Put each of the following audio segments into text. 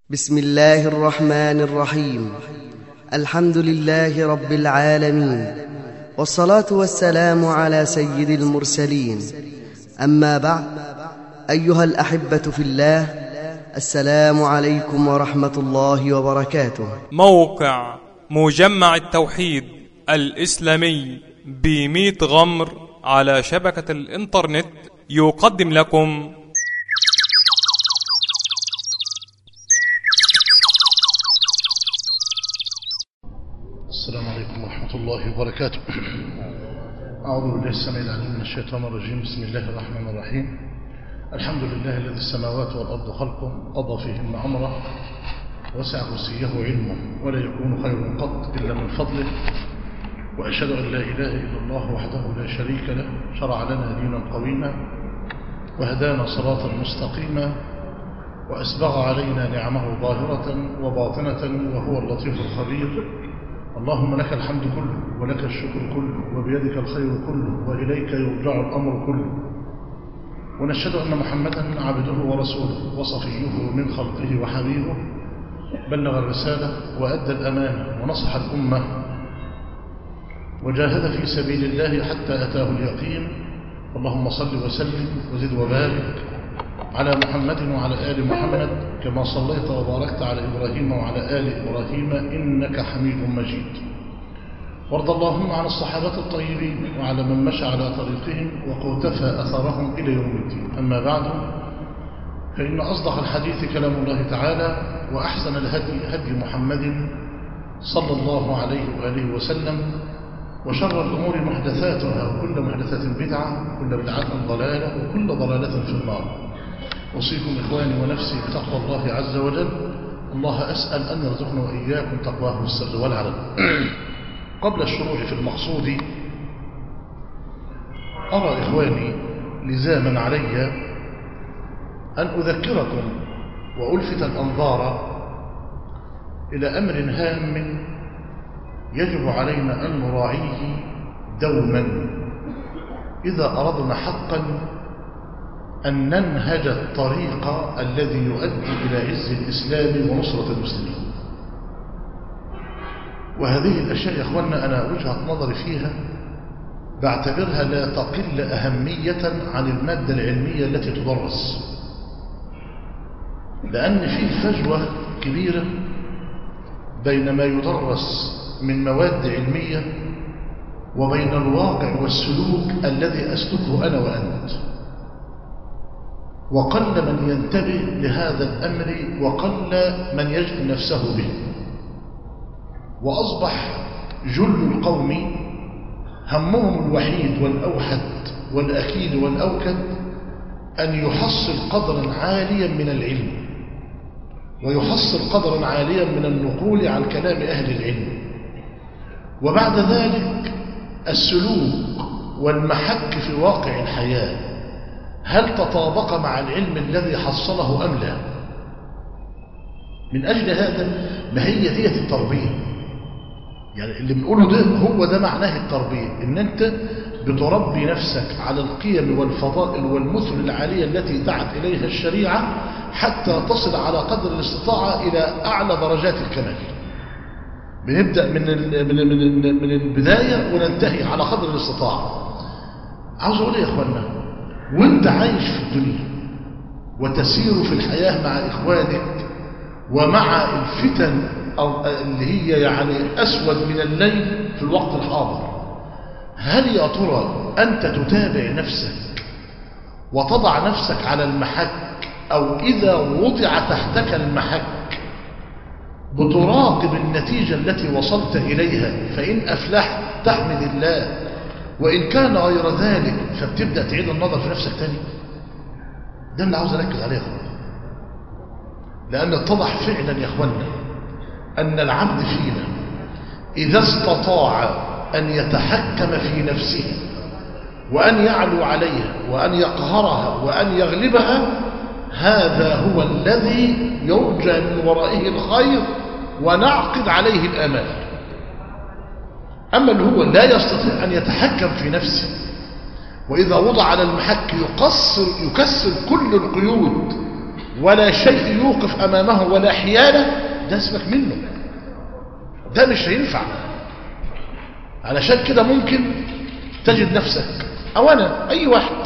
بسم الله الرحمن الرحيم الحمد لله رب العالمين والصلاة والسلام على سيد المرسلين أما بعد أيها الأحبة في الله السلام عليكم ورحمة الله وبركاته موقع مجمع التوحيد الإسلامي بميت غمر على شبكة الإنترنت يقدم لكم السلام عليكم ورحمة الله وبركاته أعوذ بالله السميع العليم من الشيطان الرجيم بسم الله الرحمن الرحيم الحمد لله الذي السماوات والأرض خلقه قضى فيهن أمره وسع كرسيه علمه ولا يكون خير قط إلا من فضله وأشهد أن لا إله إلا الله وحده لا شريك له شرع لنا دينا قويما وهدانا صراطا مستقيما وأسبغ علينا نعمه ظاهرة وباطنة وهو اللطيف الخبير اللهم لك الحمد كله ولك الشكر كله وبيدك الخير كله وإليك يرجع الأمر كله ونشهد أن محمدا عبده ورسوله وصفيه من خلقه وحبيبه بلغ الرسالة وأدى الأمانة ونصح الأمة وجاهد في سبيل الله حتى أتاه اليقين اللهم صل وسلم وزد وبارك على محمد وعلى آل محمد كما صليت وباركت على إبراهيم وعلى آل إبراهيم إنك حميد مجيد وارض اللهم عن الصحابة الطيبين وعلى من مشى على طريقهم وقوتفى أثرهم إلى يوم الدين أما بعد فإن أصدق الحديث كلام الله تعالى وأحسن الهدي هدي محمد صلى الله عليه وآله وسلم وشر الأمور محدثاتها وكل محدثة بدعة وكل بدعة ضلالة وكل ضلالة في النار أوصيكم إخواني ونفسي بتقوى الله عز وجل الله أسأل أن يرزقنا وإياكم تقواه في السر والعلن قبل الشروع في المقصود أرى إخواني لزاما علي أن أذكركم وألفت الأنظار إلى أمر هام يجب علينا أن نراعيه دوما إذا أردنا حقا أن ننهج الطريق الذي يؤدي إلى عز الإسلام ونصرة المسلمين وهذه الأشياء يا أخوانا أنا وجهة نظري فيها بعتبرها لا تقل أهمية عن المادة العلمية التي تدرس لأن في فجوة كبيرة بين ما يدرس من مواد علمية وبين الواقع والسلوك الذي أسلكه أنا وأنت وقل من ينتبه لهذا الأمر وقل من يجد نفسه به وأصبح جل القوم همهم الوحيد والأوحد والأكيد والأوكد أن يحصل قدرا عاليا من العلم ويحصل قدرا عاليا من النقول عن كلام أهل العلم وبعد ذلك السلوك والمحك في واقع الحياة هل تطابق مع العلم الذي حصله أم لا من أجل هذا ما هي دية التربية يعني اللي بنقوله ده هو ده معناه التربية ان انت بتربي نفسك على القيم والفضائل والمثل العالية التي دعت إليها الشريعة حتى تصل على قدر الاستطاعة إلى أعلى درجات الكمال بنبدأ من من من من البداية وننتهي على قدر الاستطاعة عاوز أقول يا إخوانا وانت عايش في الدنيا وتسير في الحياة مع إخوانك ومع الفتن أو اللي هي يعني أسود من الليل في الوقت الحاضر هل يا ترى أنت تتابع نفسك وتضع نفسك على المحك أو إذا وضع تحتك المحك بتراقب النتيجة التي وصلت إليها فإن أفلحت تحمد الله وإن كان غير ذلك فبتبدأ تعيد النظر في نفسك تاني ده اللي عاوز أركز عليه يا أخوانا لأن اتضح فعلا يا أخوانا أن العبد فينا إذا استطاع أن يتحكم في نفسه وأن يعلو عليها وأن يقهرها وأن يغلبها هذا هو الذي يرجى من ورائه الخير ونعقد عليه الأمال أما اللي هو لا يستطيع أن يتحكم في نفسه وإذا وضع على المحك يقصر يكسر كل القيود ولا شيء يوقف أمامه ولا حيالة ده اسمك منه ده مش هينفع علشان كده ممكن تجد نفسك أو أنا أي واحد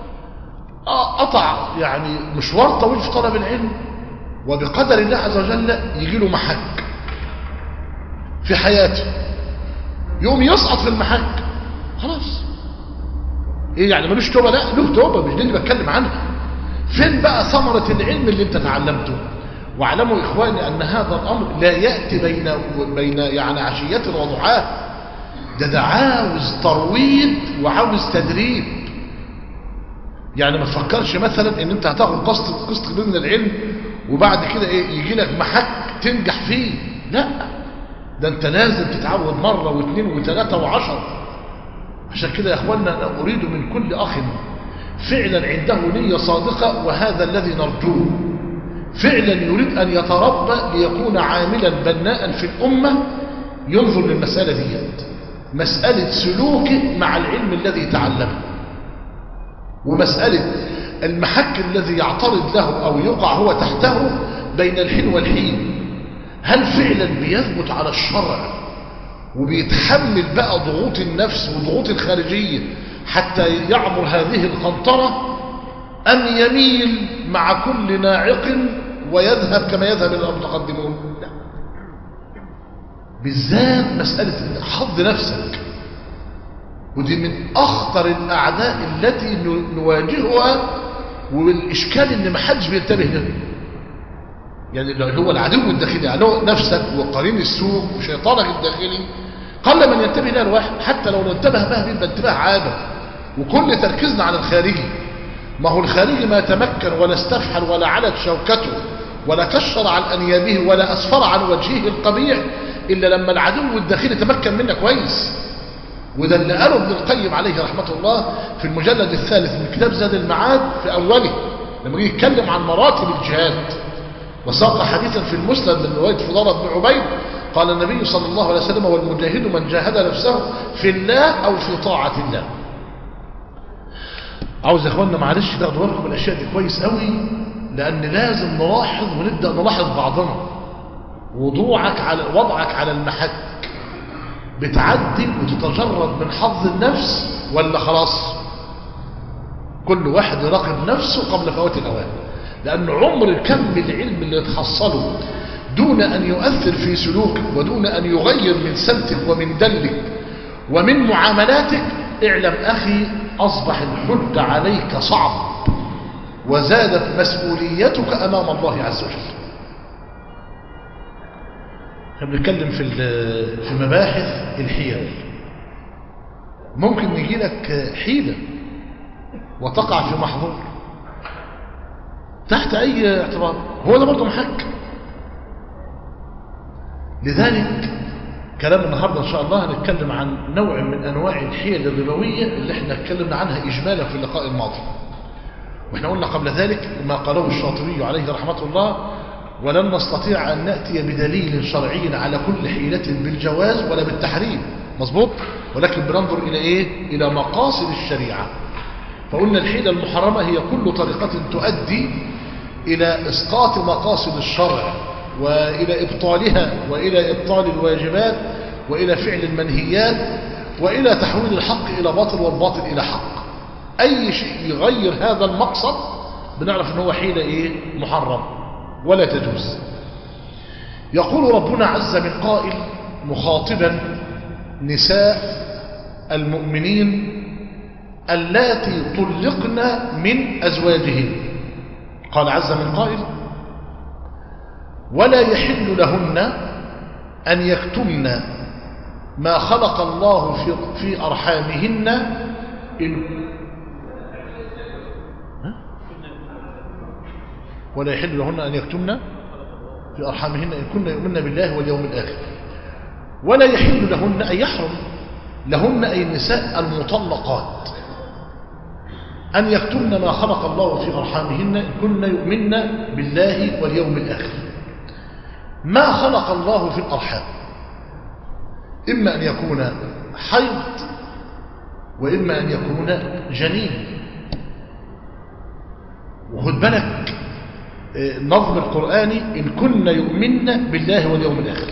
قطع يعني مشوار طويل في طلب العلم وبقدر الله عز وجل يجي له محك في حياته يقوم يسقط في المحك خلاص ايه يعني ملوش توبه لا له توبه مش دي اللي بتكلم عنها فين بقى ثمره العلم اللي انت تعلمته واعلموا اخواني ان هذا الامر لا ياتي بين بين يعني عشيه وضحاها ده ده عاوز ترويض وعاوز تدريب يعني ما تفكرش مثلا ان انت هتاخد قسط قسط كبير من العلم وبعد كده ايه يجي لك محك تنجح فيه لا ده انت لازم تتعود مرة واثنين وثلاثة وعشر عشان كده يا اخوانا انا اريد من كل اخ فعلا عنده نية صادقة وهذا الذي نرجوه فعلا يريد ان يتربى ليكون عاملا بناء في الامة ينظر للمسألة ديت مسألة سلوكه مع العلم الذي تعلمه ومسألة المحك الذي يعترض له أو يقع هو تحته بين الحين والحين هل فعلا بيثبت على الشرع وبيتحمل بقى ضغوط النفس والضغوط الخارجية حتى يعبر هذه القنطرة أم يميل مع كل ناعق ويذهب كما يذهب المتقدمون لا بالذات مسألة حظ نفسك ودي من أخطر الأعداء التي نواجهها والإشكال إن ما حدش بينتبه له يعني اللي هو العدو الداخلي يعني هو نفسك وقرين السوء وشيطانك الداخلي قل من ينتبه له الواحد حتى لو انتبه به بيبقى انتباه عابر وكل تركيزنا على الخارجي ما هو الخارجي ما تمكن ولا استفحل ولا علت شوكته ولا كشر عن أنيابه ولا أسفر عن وجهه القبيح إلا لما العدو الداخلي تمكن منه كويس وده اللي قاله ابن القيم عليه رحمة الله في المجلد الثالث من كتاب زاد المعاد في أوله لما جه يتكلم عن مراتب الجهاد وساق حديثا في المسند من رواية فضالة بن عبيد قال النبي صلى الله عليه وسلم والمجاهد من جاهد نفسه في الله أو في طاعة الله عاوز يا اخوانا معلش تاخدوا بالكم من الاشياء دي كويس قوي لان لازم نلاحظ ونبدا نلاحظ بعضنا وضوعك على وضعك على المحك بتعدل وتتجرد من حظ النفس ولا خلاص كل واحد يراقب نفسه قبل فوات الاوان لان عمر كم العلم اللي تحصله دون ان يؤثر في سلوكك ودون ان يغير من سمتك ومن دلك ومن معاملاتك اعلم اخي اصبح الحد عليك صعب وزادت مسؤوليتك امام الله عز وجل احنا بنتكلم في في مباحث الحيل ممكن نجي لك حيلة وتقع في محظور تحت أي اعتبار هو ده برضه محك لذلك كلام النهاردة إن شاء الله هنتكلم عن نوع من أنواع الحيل الربوية اللي احنا اتكلمنا عنها إجمالا في اللقاء الماضي واحنا قلنا قبل ذلك ما قاله الشاطبي عليه رحمة الله ولن نستطيع أن نأتي بدليل شرعي على كل حيلة بالجواز ولا بالتحريم مظبوط ولكن بننظر إلى إيه إلى مقاصد الشريعة فقلنا الحيلة المحرمة هي كل طريقة تؤدي إلى إسقاط مقاصد الشرع وإلى إبطالها وإلى إبطال الواجبات وإلى فعل المنهيات وإلى تحويل الحق إلى باطل والباطل إلى حق أي شيء يغير هذا المقصد بنعرف أنه حيلة إيه محرم ولا تجوز يقول ربنا عز من قائل مخاطبا نساء المؤمنين اللاتي طلقن من أزواجهن قال عز من قائل ولا يحل لهن أن يكتمن ما خلق الله في, في أرحامهن إن ولا يحل لهن أن يكتمن في أرحامهن إن كن يؤمن بالله واليوم الآخر ولا يحل لهن أن يحرم لهن أي النساء المطلقات أن يكتمن ما خلق الله في أرحامهن إن كن يؤمن بالله واليوم الآخر ما خلق الله في الأرحام إما أن يكون حيض وإما أن يكون جنين وخد بالك النظم القرآني إن كنا يؤمن بالله واليوم الآخر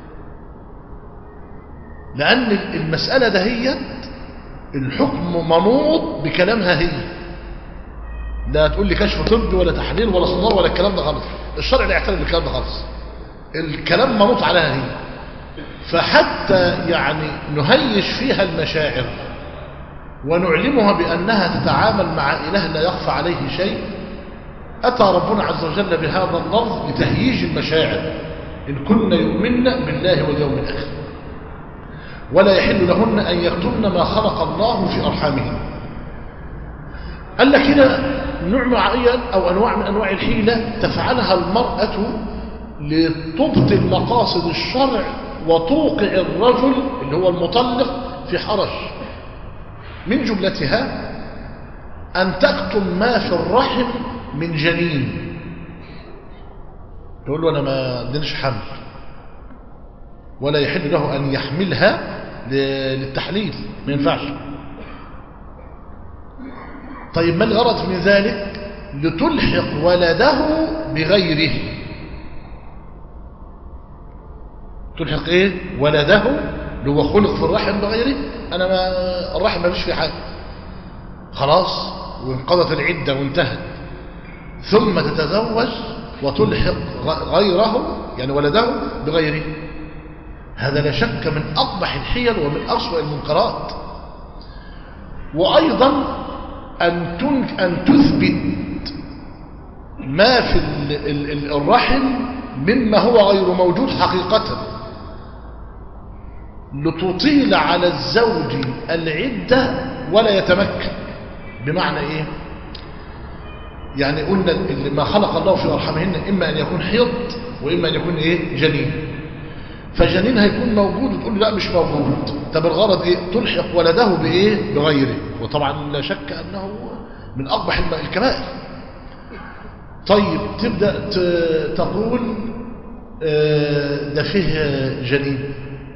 لأن المسألة دهيت الحكم منوط بكلامها هي لا تقول لي كشف طبي ولا تحليل ولا صدار ولا الكلام ده خالص الشرع لا يعترف بالكلام ده خالص الكلام منوط عليها هي فحتى يعني نهيش فيها المشاعر ونعلمها بأنها تتعامل مع إله لا يخفى عليه شيء أتى ربنا عز وجل بهذا اللفظ لتهييج المشاعر إن كنا يؤمن بالله واليوم الآخر ولا يحل لهن أن يكتمن ما خلق الله في أرحامهن قال لك هنا نوع معين أو أنواع من أنواع الحيلة تفعلها المرأة لتبطل مقاصد الشرع وتوقع الرجل اللي هو المطلق في حرج من جملتها أن تكتم ما في الرحم من جنين تقول له أنا ما عندناش حمل ولا يحل له أن يحملها للتحليل ما ينفعش طيب ما الغرض من ذلك لتلحق ولده بغيره تلحق ايه ولده اللي هو خلق في الرحم بغيره انا ما الرحم ما فيش فيه حاجه خلاص وانقضت العده وانتهت ثم تتزوج وتلحق غيره يعني ولده بغيره هذا لا شك من أقبح الحيل ومن أسوأ المنكرات وأيضا أن, أن تثبت ما في الرحم مما هو غير موجود حقيقة لتطيل على الزوج العدة ولا يتمكن بمعنى إيه يعني قلنا ما خلق الله في أرحامهن إما أن يكون حيض وإما أن يكون إيه جنين فجنين هيكون موجود وتقول له لا مش موجود طب الغرض ايه تلحق ولده بايه بغيره وطبعا لا شك انه من اقبح الكبائر طيب تبدا تقول ده فيه جنين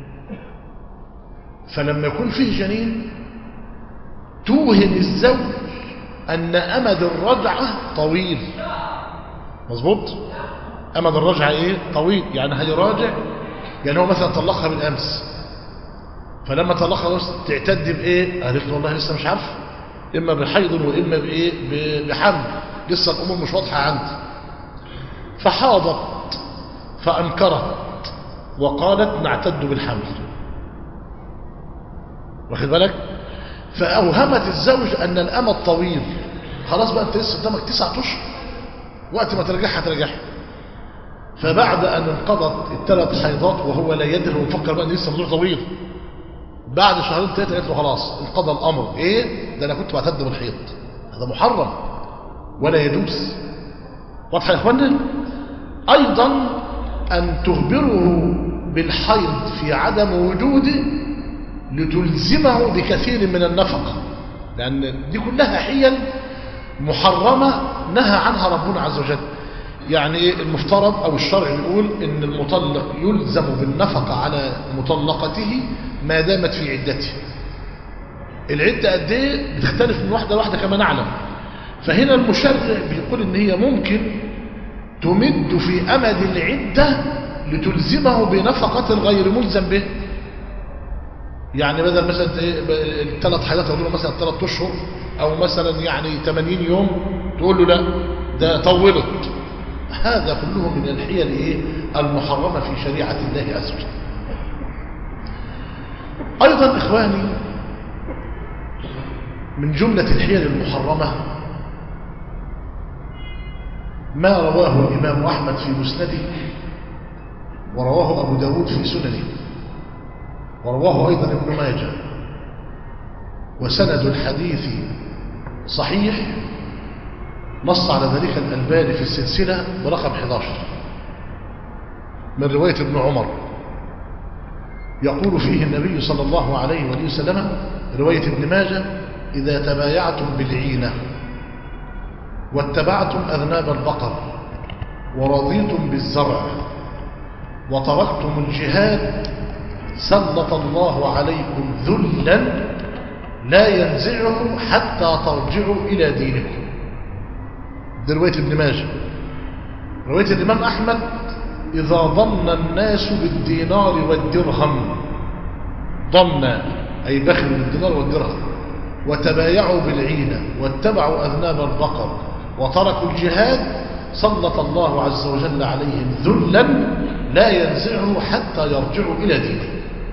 فلما يكون فيه جنين توهم الزوج ان امد الرجعه طويل مظبوط امد الرجعه ايه طويل يعني هيراجع يعني هو مثلا طلقها بالامس فلما طلقها تعتد بايه قالت له والله لسه مش عارف اما بحيض واما بايه بحمل لسه الامور مش واضحه عندي فحاضت فانكرت وقالت نعتد بالحمل واخد بالك فاوهمت الزوج ان الامد طويل خلاص بقى انت لسه قدامك تسعة اشهر وقت ما ترجعها ترجعها فبعد أن انقضت الثلاث حيضات وهو لا يدري ومفكر بقى ان لسه موضوع طويل بعد شهرين ثلاثة قالت له خلاص انقضى الأمر إيه ده أنا كنت بعتد بالحيض هذا محرم ولا يجوز واضح يا إخوانا أيضا أن تخبره بالحيض في عدم وجوده لتلزمه بكثير من النفقة لأن دي كلها حيل محرمة نهى عنها ربنا عز وجل يعني ايه المفترض او الشرع بيقول ان المطلق يلزم بالنفقة على مطلقته ما دامت في عدته العدة قد ايه بتختلف من واحدة لواحدة كما نعلم فهنا المشرع بيقول ان هي ممكن تمد في امد العدة لتلزمه بنفقة غير ملزم به يعني بدل مثلا الثلاث حيضات تقول له مثلا ثلاث اشهر او مثلا يعني 80 يوم تقول له لا ده طولت هذا كله من الحيل ايه المحرمه في شريعه الله عز وجل ايضا اخواني من جمله الحيل المحرمه ما رواه الامام احمد في مسنده ورواه ابو داود في سننه ورواه ايضا ابن ماجه وسند الحديث صحيح نص على ذلك الألباني في السلسلة برقم 11 من رواية ابن عمر يقول فيه النبي صلى الله عليه وآله وسلم رواية ابن ماجه إذا تبايعتم بالعينة واتبعتم أذناب البقر ورضيتم بالزرع وتركتم الجهاد سلط الله عليكم ذلا لا ينزعه حتى ترجعوا إلى دينكم دي رواية ابن ماجه رواية الإمام أحمد إذا ظن الناس بالدينار والدرهم ظن أي بخلوا بالدينار والدرهم وتبايعوا بالعينة واتبعوا أذناب البقر وتركوا الجهاد سلط الله عز وجل عليهم ذلا لا ينزعه حتى يرجعوا إلى دينه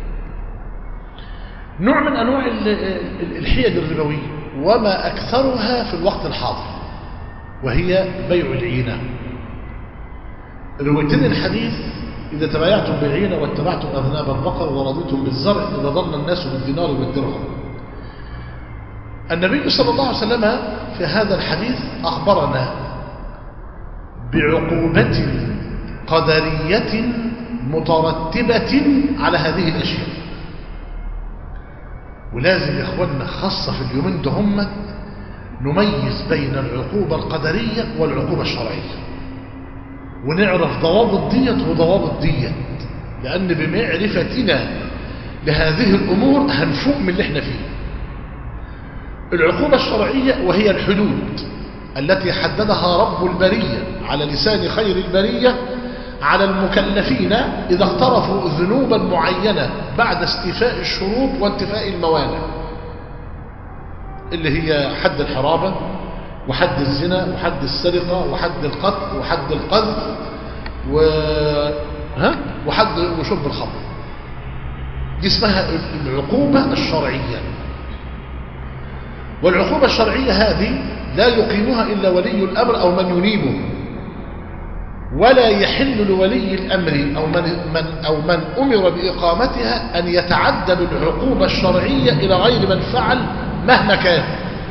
نوع من أنواع الحيل الربوية وما أكثرها في الوقت الحاضر وهي بيع العينة روايتين الحديث إذا تبايعتم بالعينة واتبعتم أذناب البقر ورضيتم بالزرع إذا ظن الناس بالدينار والدرهم النبي صلى الله عليه وسلم في هذا الحديث أخبرنا بعقوبة قدرية مترتبة على هذه الأشياء ولازم يا اخوانا خاصة في اليومين ده هم نميز بين العقوبة القدرية والعقوبة الشرعية ونعرف ضوابط ديت وضوابط ديت لأن بمعرفتنا لهذه الأمور هنفوق من اللي احنا فيه العقوبة الشرعية وهي الحدود التي حددها رب البرية على لسان خير البرية على المكلفين إذا اقترفوا ذنوبا معينة بعد استيفاء الشروط وانتفاء الموانع اللي هي حد الحرابة وحد الزنا وحد السرقة وحد القتل وحد القذف و... ها؟ وحد وشرب الخمر دي اسمها العقوبة الشرعية والعقوبة الشرعية هذه لا يقيمها إلا ولي الأمر أو من ينيبه ولا يحل لولي الأمر أو من, من, أو من أمر بإقامتها أن يتعدى بالعقوبة الشرعية إلى غير من فعل مهما كان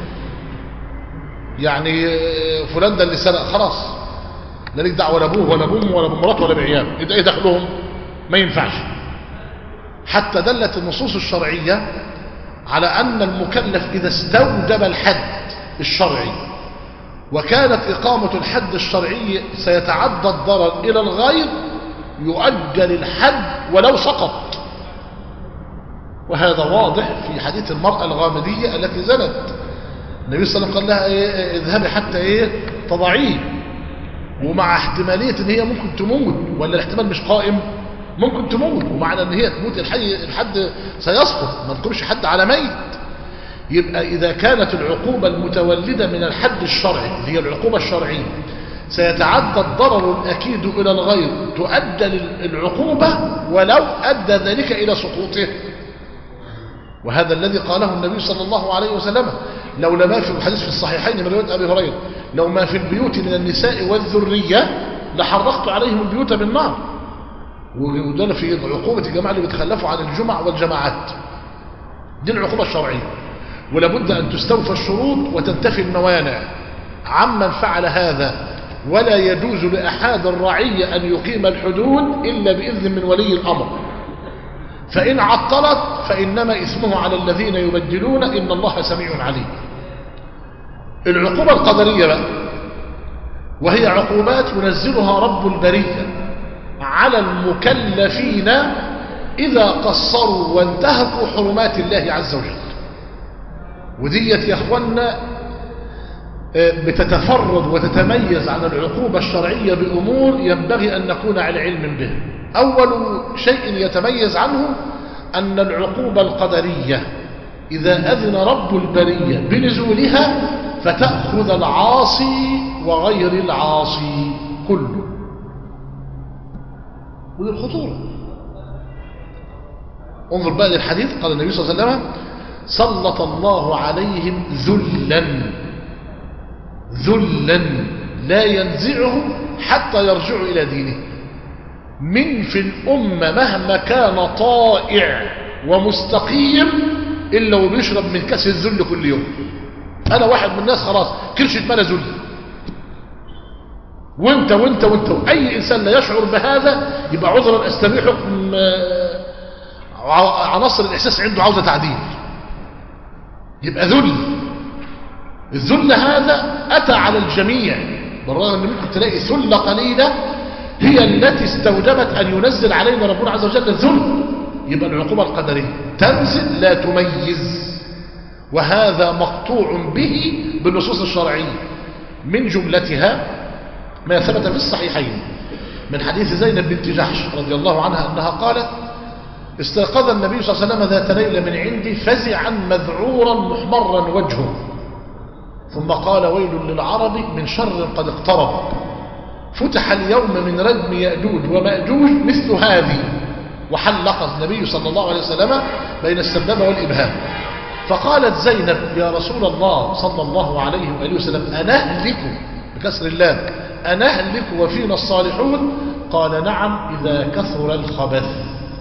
يعني فلان ده اللي سرق خلاص لا ليك دعوه ولا ابوه ولا بامه ولا بمراته ولا بعياله ايه دخلهم ما ينفعش حتى دلت النصوص الشرعيه على ان المكلف اذا استوجب الحد الشرعي وكانت اقامه الحد الشرعي سيتعدى الضرر الى الغير يؤجل الحد ولو سقط وهذا واضح في حديث المراه الغامديه التي زنت النبي صلى الله عليه وسلم قال لها إيه اذهبي حتى ايه تضعيه ومع احتمالية ان هي ممكن تموت ولا الاحتمال مش قائم ممكن تموت ومعنى ان هي تموت الحي الحد سيسقط ما نذكرش حد على ميت يبقى اذا كانت العقوبة المتولدة من الحد الشرعي اللي هي العقوبة الشرعية سيتعدى الضرر الأكيد إلى الغير تؤدى العقوبة ولو أدى ذلك إلى سقوطه وهذا الذي قاله النبي صلى الله عليه وسلم لولا ما في الحديث في الصحيحين من روايه ابي هريره لو ما في البيوت من النساء والذريه لحرقت عليهم البيوت بالنار وده في عقوبه الجماعه اللي بيتخلفوا عن الجمع والجماعات دي العقوبه الشرعيه ولابد ان تستوفى الشروط وتنتفي الموانع عمن فعل هذا ولا يجوز لاحد الرعيه ان يقيم الحدود الا باذن من ولي الامر فإن عطلت فإنما إثمه على الذين يبدلون إن الله سميع عليم العقوبة القدرية بقى وهي عقوبات ينزلها رب البرية على المكلفين إذا قصروا وانتهكوا حرمات الله عز وجل وديت يا أخوانا بتتفرد وتتميز عن العقوبة الشرعية بأمور ينبغي أن نكون على علم به أول شيء يتميز عنه أن العقوبة القدرية إذا أذن رب البرية بنزولها فتأخذ العاصي وغير العاصي كله ودي الخطورة انظر بقى للحديث قال النبي صلى الله عليه وسلم سلط الله عليهم ذلا ذلا لا ينزعه حتى يرجعوا إلى دينه من في الأمة مهما كان طائع ومستقيم إلا وبيشرب من كاس الذل كل يوم أنا واحد من الناس خلاص كرشة ملا ذل وانت وانت وانت وأي إنسان لا يشعر بهذا يبقى عذرا أستبيحكم عناصر الإحساس عنده عاوزة تعديل يبقى ذل الذل هذا أتى على الجميع بالرغم أن ممكن تلاقي ثلة قليلة هي التي استوجبت أن ينزل علينا ربنا عز وجل الذل يبقى العقوبة القدرية تنزل لا تميز وهذا مقطوع به بالنصوص الشرعية من جملتها ما ثبت في الصحيحين من حديث زينب بنت جحش رضي الله عنها أنها قالت استيقظ النبي صلى الله عليه وسلم ذات ليلة من عندي فزعا مذعورا محمرا وجهه ثم قال ويل للعرب من شر قد اقترب فتح اليوم من ردم يأجوج ومأجوج مثل هذه وحلق النبي صلى الله عليه وسلم بين السبابة والإبهام فقالت زينب يا رسول الله صلى الله عليه وآله وسلم أنهلك بكسر اللام أنهلك وفينا الصالحون قال نعم إذا كثر الخبث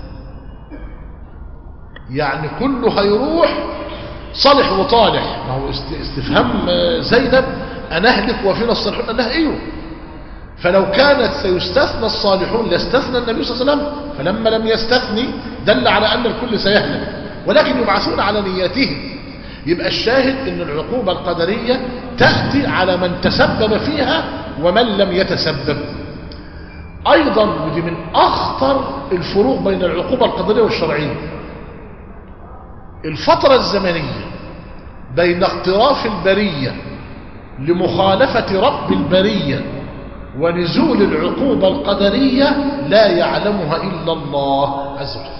يعني كله هيروح صالح وطالح ما هو استفهام زينب أنهلك وفينا الصالحون قال لها ايوه فلو كانت سيستثنى الصالحون لاستثنى النبي صلى الله عليه وسلم فلما لم يستثني دل على أن الكل سيهلك ولكن يبعثون على نياتهم يبقى الشاهد أن العقوبة القدرية تأتي على من تسبب فيها ومن لم يتسبب أيضا ودي من أخطر الفروق بين العقوبة القدرية والشرعية الفترة الزمنية بين اقتراف البرية لمخالفة رب البرية ونزول العقوبة القدرية لا يعلمها إلا الله عز وجل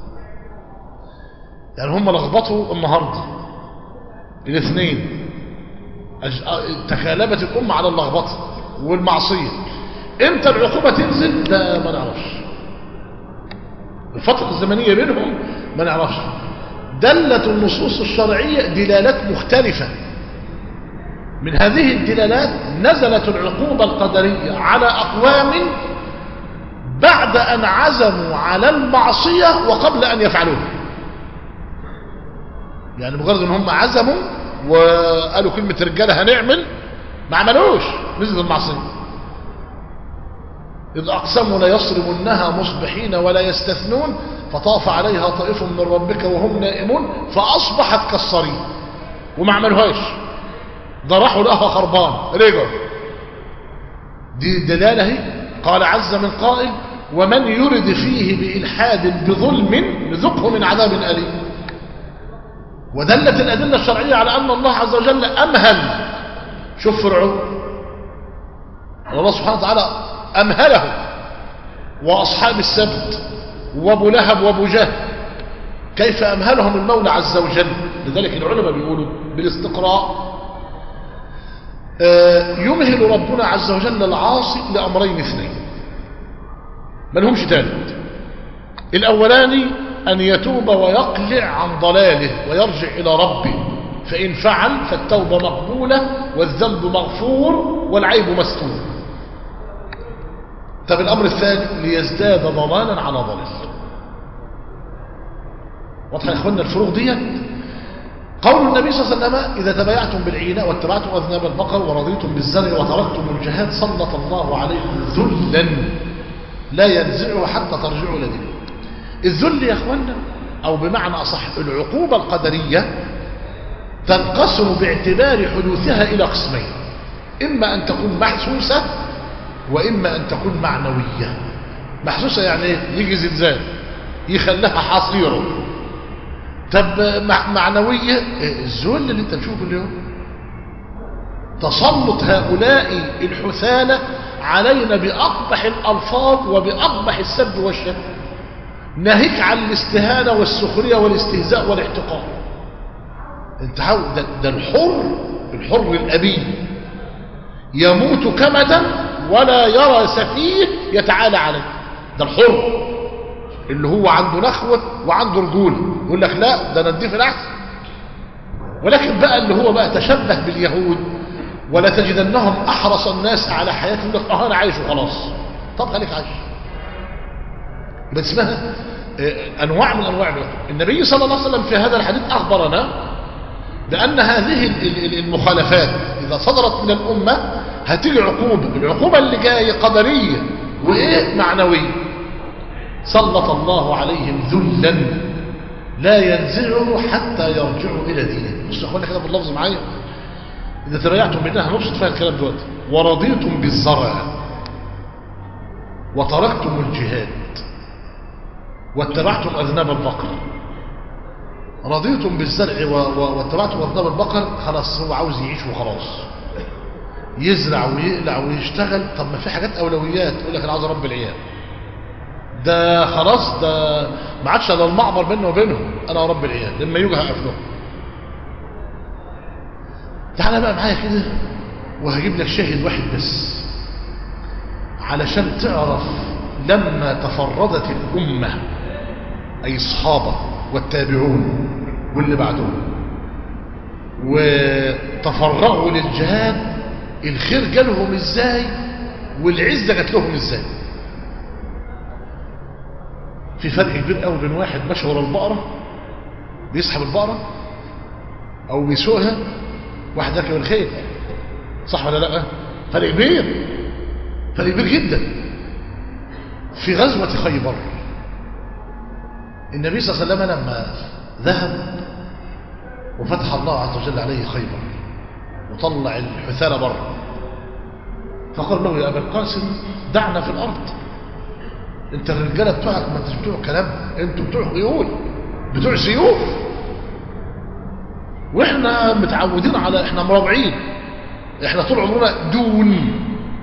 يعني هم لخبطوا النهاردة الاثنين تكالبت الأمة على اللخبطة والمعصية امتى العقوبة تنزل ده ما نعرفش الفترة الزمنية بينهم ما نعرفش دلت النصوص الشرعية دلالات مختلفة من هذه الدلالات نزلت العقوبة القدرية على أقوام بعد أن عزموا على المعصية وقبل أن يفعلوها يعني مجرد ان هم عزموا وقالوا كلمة رجالة هنعمل ما عملوش نزل المعصية إذ أقسموا ليصرمنها مصبحين ولا يستثنون فطاف عليها طائف من ربك وهم نائمون فأصبحت كالصريم وما عملوهاش ده راحوا لها خربان رجعوا دي دلالة هي قال عز من قائل ومن يرد فيه بإلحاد بظلم نذقه من عذاب أليم ودلت الأدلة الشرعية على أن الله عز وجل أمهل شوف فرعون الله سبحانه وتعالى أمهله وأصحاب السبت وابو لهب وابو جهل كيف أمهلهم المولى عز وجل لذلك العلماء بيقولوا بالاستقراء يمهل ربنا عز وجل العاصي لأمرين اثنين ما لهمش ثالث الأولاني أن يتوب ويقلع عن ضلاله ويرجع إلى ربه فإن فعل فالتوبة مقبولة والذنب مغفور والعيب مستور طب الأمر الثاني ليزداد ضلالا على ضلال واضح يا إخواننا الفروق ديت قول النبي صلى الله عليه وسلم إذا تبايعتم بالعيناء واتبعتم أذناب البقر ورضيتم بالزرع وتركتم الجهاد سلط الله عليكم ذلا لا ينزعه حتى ترجعوا لدينه الذل يا اخوانا او بمعنى اصح العقوبة القدرية تنقسم باعتبار حدوثها الى قسمين اما ان تكون محسوسة واما ان تكون معنوية محسوسة يعني ايه يجي زلزال يخليها حصيره طب معنوية الذل اللي انت تشوفه اليوم تسلط هؤلاء الحثالة علينا بأقبح الألفاظ وبأقبح السب والشتم ناهيك عن الاستهانة والسخرية والاستهزاء والاحتقار انت ده, ده الحر الحر الأبي يموت كمدا ولا يرى سفيه يتعالى عليه ده الحر اللي هو عنده نخوة وعنده رجولة يقول لك لا ده نديه في الأحسن ولكن بقى اللي هو بقى تشبه باليهود ولا تجدنهم أحرص الناس على حياتهم يقول لك اه أنا عايش وخلاص طب خليك عايش يبقى اسمها أنواع من أنواع العقوبة النبي صلى الله عليه وسلم في هذا الحديث أخبرنا بأن هذه المخالفات إذا صدرت من الأمة هتيجي عقوبة العقوبة اللي جاية قدرية وإيه معنوية سلط الله عليهم ذلا لا ينزعه حتى يرجعوا إلى دينه بصوا أخوانا كده باللفظ معايا إذا تريعتم بينها هنبسط فيها الكلام دلوقتي ورضيتم بالزرع وتركتم الجهاد واتبعتم أذناب البقر رضيتم بالزرع واتبعتم أذناب البقر خلاص هو عاوز يعيش وخلاص يزرع ويقلع ويشتغل طب ما في حاجات أولويات يقول لك أنا عاوز أربي العيال ده خلاص ده ما عادش الا المعبر بينه وبينهم انا اربي العيال لما يجوا هقف لهم تعالى بقى معايا كده وهجيب لك شاهد واحد بس علشان تعرف لما تفردت الأمة أي الصحابة والتابعون واللي بعدهم وتفرغوا للجهاد الخير جالهم ازاي والعزة جات لهم ازاي في فرق كبير قوي بين واحد ماشي ورا البقرة بيسحب البقرة او بيسوقها واحد راكب الخيل صح ولا لا فرق كبير فرق كبير جدا في غزوة خيبر النبي صلى الله عليه وسلم لما ذهب وفتح الله عز وجل عليه خيبر وطلع الحثالة بره فقال له يا أبا القاسم دعنا في الأرض انت الرجالة بتوعك ما انتش بتوع كلام انتوا بتوع خيول بتوع سيوف واحنا متعودين على احنا مرابعين احنا طول عمرنا دون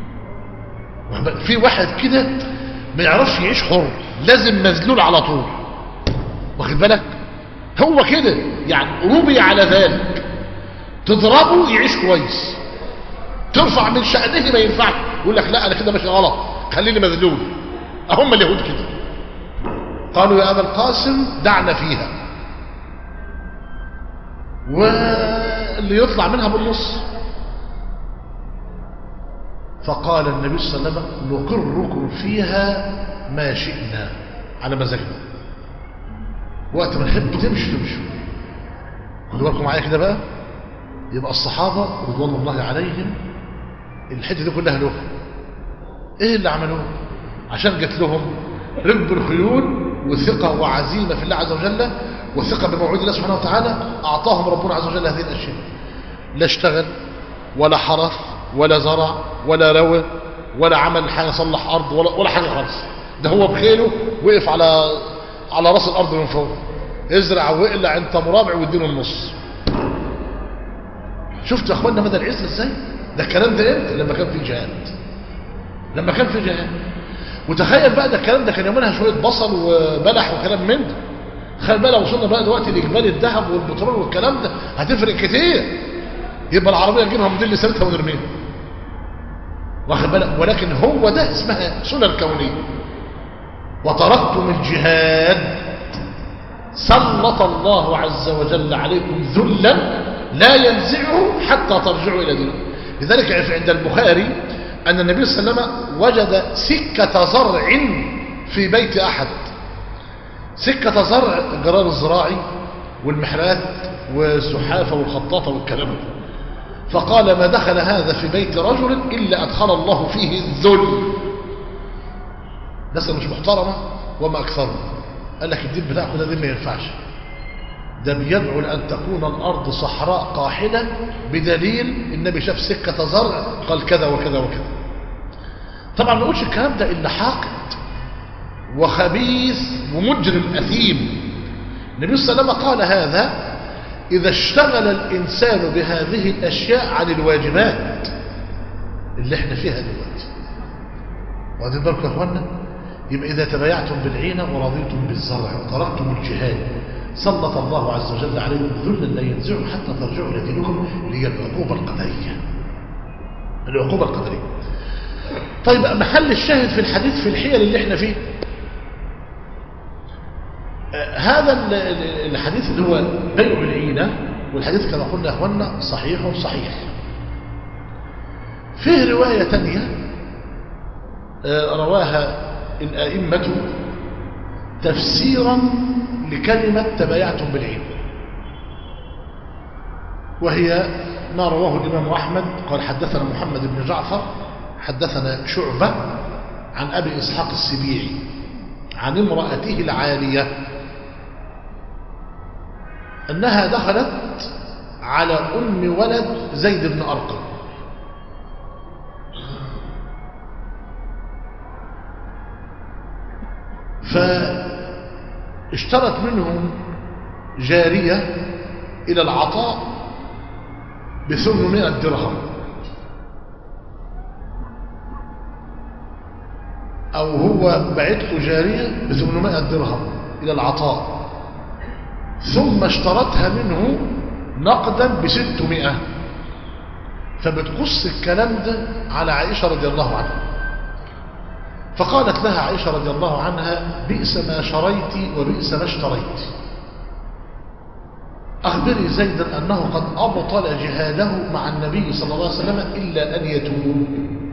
في واحد كده ما يعرفش يعيش حر لازم مذلول على طول واخد بالك هو كده يعني ربي على ذلك تضربه يعيش كويس ترفع من شأنه ما ينفعش يقول لك لا انا كده ماشي غلط خليني مذلول هم اليهود كده قالوا يا ابا القاسم دعنا فيها واللي يطلع منها بالنص فقال النبي صلى الله عليه وسلم نقركم فيها ما شئنا على مزاجنا وقت ما نحب تمشي تمشوا خدوا بالكم معايا كده بقى يبقى الصحابة رضوان الله عليهم الحته دي كلها له ايه اللي عملوه عشان جت لهم رب الخيول وثقة وعزيمة في الله عز وجل وثقة بموعود الله سبحانه وتعالى أعطاهم ربنا عز وجل هذه الأشياء لا اشتغل ولا حرث ولا زرع ولا روى ولا عمل حاجة صلح أرض ولا, ولا حاجة خالص ده هو بخيله وقف على على راس الأرض من فوق ازرع واقلع انت مرابع واديله النص شفت يا اخوانا مدى العزة ازاي ده الكلام ده امتى لما كان في جهاد لما كان في جهاد وتخيل بقى ده الكلام ده كان يومينها شويه بصل وبلح وكلام من ده تخيل بقى لو وصلنا بقى دلوقتي لاجمالي الذهب والبترول والكلام ده هتفرق كتير يبقى العربيه نجيبها موديل سنتها ونرميها واخد بالك ولكن هو ده اسمها سنن كونيه وتركتم الجهاد سلط الله عز وجل عليكم ذلا لا ينزعه حتى ترجعوا الى دينكم لذلك عند البخاري أن النبي صلى الله عليه وسلم وجد سكة زرع في بيت أحد سكة زرع الجرار الزراعي والمحرات والسحافة والخطاطة والكلام ده فقال ما دخل هذا في بيت رجل إلا أدخل الله فيه الذل ناس مش محترمة وما أكثرهم قال لك الدين بتاعكم ده دين ما ينفعش ده بيدعو لأن تكون الأرض صحراء قاحلة بدليل النبي شاف سكة زرع قال كذا وكذا وكذا طبعا ما نقولش الكلام ده إلا حاقد وخبيث ومجرم أثيم النبي صلى الله عليه وسلم قال هذا إذا اشتغل الإنسان بهذه الأشياء عن الواجبات اللي احنا فيها دلوقتي واخدين بالكم يا اخوانا يبقى إذا تبايعتم بالعينة ورضيتم بالزرع وتركتم الجهاد سلط الله عز وجل عليكم ذلا لا ينزعه حتى ترجعوا الى دينكم اللي هي العقوبه القدريه العقوبه القدريه طيب محل الشاهد في الحديث في الحيل اللي احنا فيه آه هذا الحديث اللي هو بيع العينه والحديث كما قلنا اخوانا صحيح صحيح فيه روايه ثانيه آه رواها الائمه تفسيرا لكلمة تبايعتم بالعلم وهي ما رواه الإمام أحمد قال حدثنا محمد بن جعفر حدثنا شعبة عن أبي إسحاق السبيعي عن امرأته العالية أنها دخلت على أم ولد زيد بن أرقم فاشترت منهم جارية إلى العطاء بثمانمائة درهم وهو بعت له جارية ب 800 درهم إلى العطاء ثم اشترتها منه نقدا ب 600 فبتقص الكلام ده على عائشة رضي الله عنها فقالت لها عائشة رضي الله عنها بئس ما شريت وبئس ما اشتريت أخبري زيدا أنه قد أبطل جهاده مع النبي صلى الله عليه وسلم إلا أن يتوب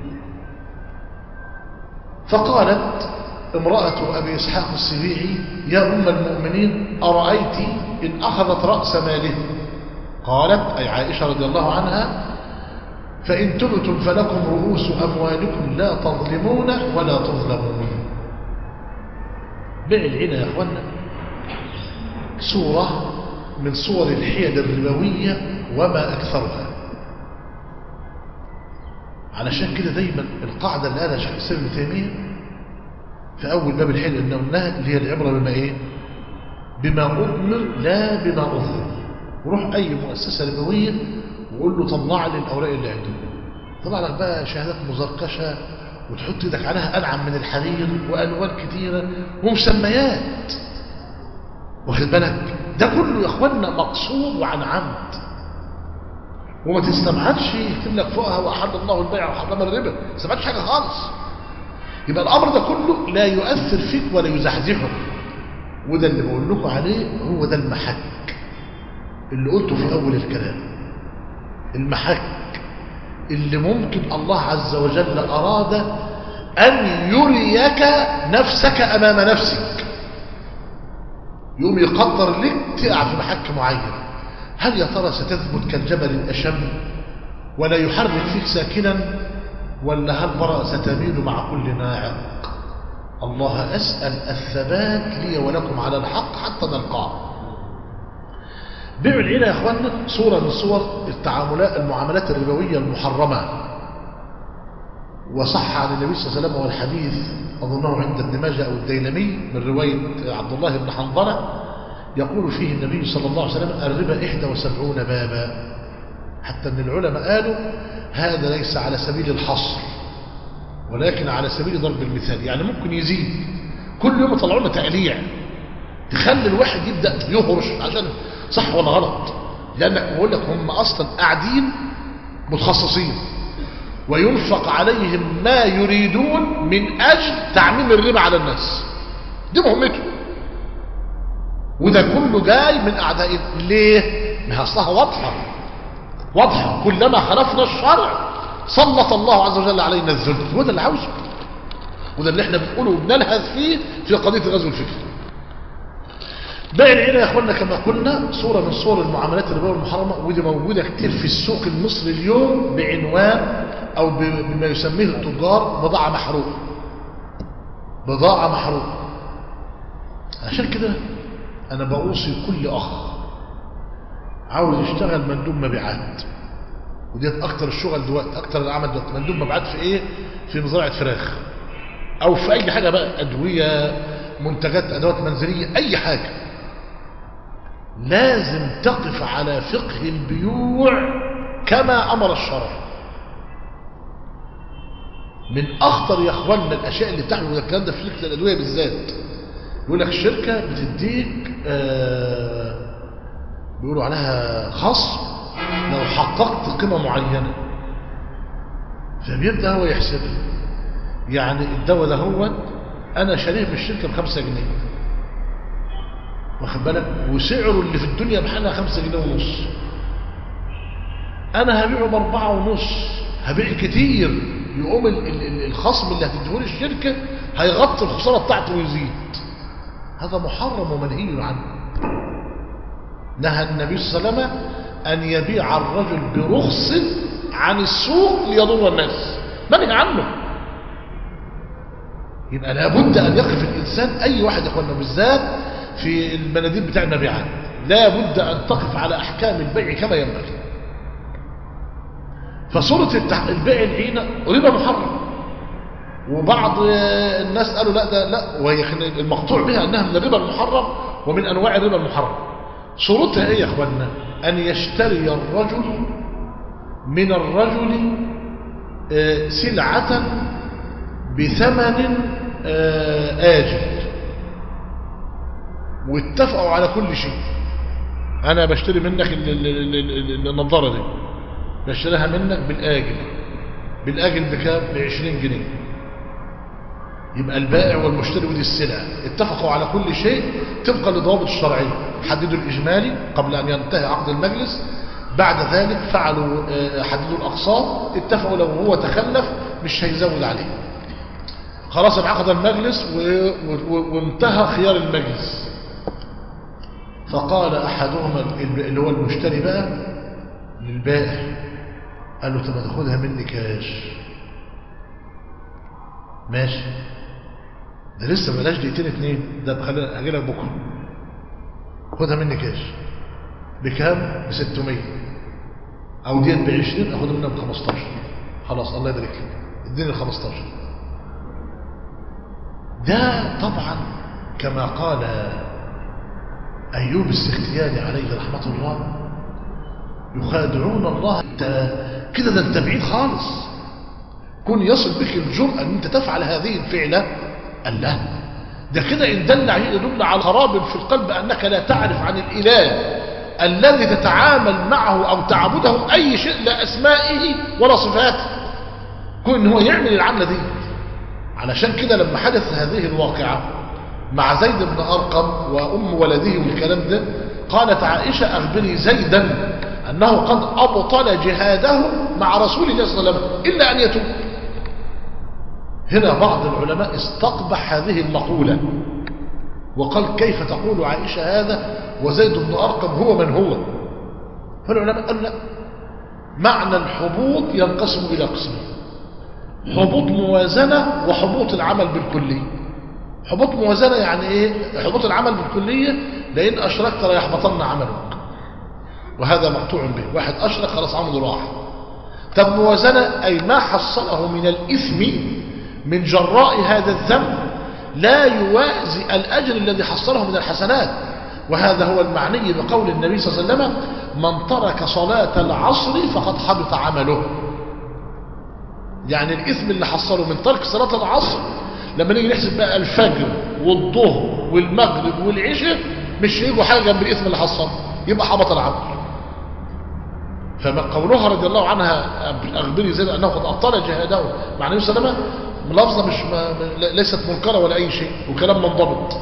فقالت امرأة أبي إسحاق السبيعي يا أم المؤمنين أرأيت إن أخذت رأس ماله قالت أي عائشة رضي الله عنها فإن تبتم فلكم رؤوس أموالكم لا تظلمون ولا تظلمون بيع العنا يا أخوانا صورة من صور الحيل الربوية وما أكثرها علشان كده دايما القاعدة اللي قالها شيخ الإسلام ابن تيمية في أول باب الحيل إنه قلناها اللي هي العبرة بما إيه؟ بما أؤمر لا بما أظلم وروح أي مؤسسة ربوية وقول له طلع لي الأوراق اللي عنده طلع لك بقى شهادات مزركشة وتحط ايدك عليها أنعم من الحرير وألوان كتيرة ومسميات واخد بالك ده كله يا اخوانا مقصود وعن عمد وما تستبعدش يكتب لك فوقها وأحل الله البيع وحرم الربا ما تستبعدش حاجة خالص يبقى الأمر ده كله لا يؤثر فيك ولا يزحزحك وده اللي بقول لكم عليه هو ده المحك اللي قلته في أول الكلام المحك اللي ممكن الله عز وجل أراد أن يريك نفسك أمام نفسك يقوم يقدر لك تقع في محك معين هل يا ترى ستثبت كالجبل الأشم ولا يحرك فيك ساكنا ولا هل برأ ستميل مع كل ناعق الله أسأل الثبات لي ولكم على الحق حتى نلقاه بيع العيلة يا أخوانا صورة من صور التعاملات المعاملات الربوية المحرمة وصح عن النبي صلى الله عليه وسلم والحديث أظنه عند ابن ماجه أو الديلمي من رواية عبد الله بن حنظلة يقول فيه النبي صلى الله عليه وسلم الربا 71 بابا حتى أن العلماء قالوا هذا ليس على سبيل الحصر ولكن على سبيل ضرب المثال يعني ممكن يزيد كل يوم يطلعوا لنا تقليع تخلي الواحد يبدأ يهرش عشان صح ولا غلط لأنك بقول لك هم أصلا قاعدين متخصصين وينفق عليهم ما يريدون من أجل تعميم الربا على الناس دي مهمته وده كله جاي من أعداء ليه؟ ما أصلها واضحة واضحة كلما خلفنا الشرع سلط الله عز وجل علينا الذل وده اللي عاوزه وده اللي احنا بنقوله وبنلهث فيه في قضية الغزو الفكري بيع العيلة يا اخوانا كما قلنا صورة من صور المعاملات الربوية المحرمة ودي موجودة كتير في السوق المصري اليوم بعنوان او بما يسميه التجار بضاعة محروقة بضاعة محروقة عشان كده انا بوصي كل اخ عاوز يشتغل مندوب مبيعات وديت اكتر الشغل دلوقتي اكتر العمل دلوقتي مندوب مبيعات في ايه في مزرعة فراخ او في اي حاجة بقى ادوية منتجات ادوات منزلية اي حاجة لازم تقف على فقه البيوع كما امر الشرع من اخطر يا اخواننا الاشياء اللي بتحمل الكلام ده في شركه الادويه بالذات يقول لك الشركه بتديك آه بيقولوا عليها خصم لو حققت قيمه معينه فبيبدا هو يحسبها يعني الدواء ده هو انا شاريه في الشركه بخمسة جنيه واخد بالك وسعره اللي في الدنيا بحالها خمسة جنيه ونص انا هبيعه باربعة ونص هبيع كتير يقوم الخصم اللي هتديه الشركة هيغطي الخسارة بتاعته ويزيد هذا محرم ومنهي عنه نهى النبي صلى الله عليه وسلم أن يبيع الرجل برخص عن السوق ليضر الناس منهي عنه يبقى لابد أن يقف الإنسان أي واحد يا أخوانا بالذات في المناديل بتاع المبيعات لابد أن تقف على أحكام البيع كما ينبغي فصورة البيع العينة ربا محرم وبعض الناس قالوا لا ده لا وهي المقطوع بها أنها من الربا المحرم ومن أنواع الربا المحرم صورتها ايه يا اخوانا أن يشتري الرجل من الرجل سلعة بثمن آه، آجل واتفقوا على كل شيء أنا بشتري منك ال- ال- ال- ال- النظارة دي بشتريها منك بالآجل بالآجل بكام؟ ب 20 جنيه يبقى البائع والمشتري ودي السلعة اتفقوا على كل شيء طبقا للضوابط الشرعية حددوا الإجمالي قبل أن ينتهي عقد المجلس بعد ذلك فعلوا آه، حددوا الأقساط اتفقوا لو هو تخلف مش هيزود عليه خلاص انعقد المجلس و- و- وانتهى خيار المجلس فقال أحدهما اللي هو المشتري بقى للبائع قال له طب ما تاخدها مني كاش ماشي ده لسه بلاش دقيقتين اتنين ده بخلي هجي لك بكره خدها مني كاش بكام ب 600 او ديت ب 20 اخدها منها ب 15 خلاص الله يبارك لك اديني ال 15 ده طبعا كما قال ايوب السختياني عليه رحمه الله يخادعون الله انت كده ده انت بعيد خالص كن يصل بك الجرأة ان انت تفعل هذه الفعلة قال لا ده كده ان دل عليه يدل على خراب في القلب انك لا تعرف عن الاله الذي تتعامل معه او تعبده اي شيء لا اسمائه ولا صفاته كون ان هو يعمل العملة دي علشان كده لما حدث هذه الواقعة مع زيد بن أرقم وأم ولده والكلام ده قالت عائشة أخبري زيدا أنه قد أبطل جهاده مع رسول الله صلى الله عليه وسلم إلا أن يتوب هنا بعض العلماء استقبح هذه المقولة وقال كيف تقول عائشة هذا وزيد بن أرقم هو من هو فالعلماء قالوا لا معنى الحبوط ينقسم إلى قسمين حبوط موازنة وحبوط العمل بالكلية حبوط موازنة يعني ايه حبوط العمل بالكلية لأن أشركت لا يحبطن عملك وهذا مقطوع به واحد أشرك خلاص عمله راح طب موازنة أي ما حصله من الإثم من جراء هذا الذنب لا يوازي الأجر الذي حصله من الحسنات وهذا هو المعني بقول النبي صلى الله عليه وسلم من ترك صلاة العصر فقد حبط عمله يعني الإثم اللي حصله من ترك صلاة العصر لما نيجي نحسب بقى الفجر والظهر والمغرب والعشاء مش هيجوا حاجة جنب الإثم اللي حصله يبقى حبط العمل فما قولها رضي الله عنها أخبري زيد أنه قد أبطل جهاده مع النبي صلى الله عليه وسلم لفظة مش ما ليست منكرة ولا أي شيء وكلام منضبط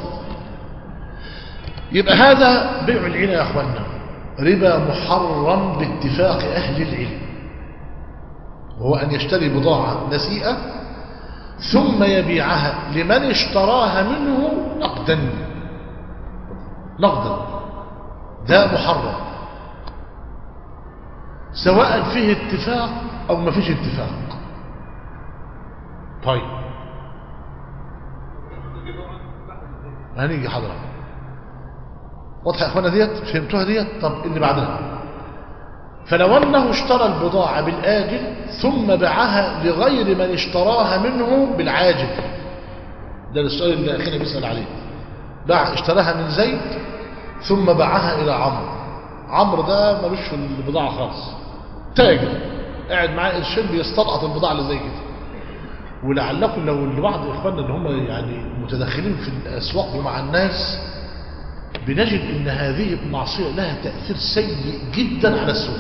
يبقى هذا بيع العين يا أخوانا ربا محرم باتفاق أهل العلم وهو أن يشتري بضاعة نسيئة ثم يبيعها لمن اشتراها منه نقدا نقدا ده محرم سواء فيه اتفاق أو ما فيش اتفاق طيب هنيجي حضرتك واضحة يا اخوانا ديت فهمتوها ديت طب اللي بعدها فلو أنه اشترى البضاعة بالآجل ثم باعها لغير من اشتراها منه بالعاجل ده السؤال اللي أخينا بيسأل عليه باع اشتراها من زيد ثم باعها إلى عمرو عمرو ده ملوش في البضاعة خالص تاجر قاعد معاه قرشين بيستلقط البضاعة اللي زي كده ولعلكم لو لبعض إخواننا اللي هم يعني متدخلين في الأسواق ومع الناس بنجد ان هذه المعصية لها تأثير سيء جدا على السوق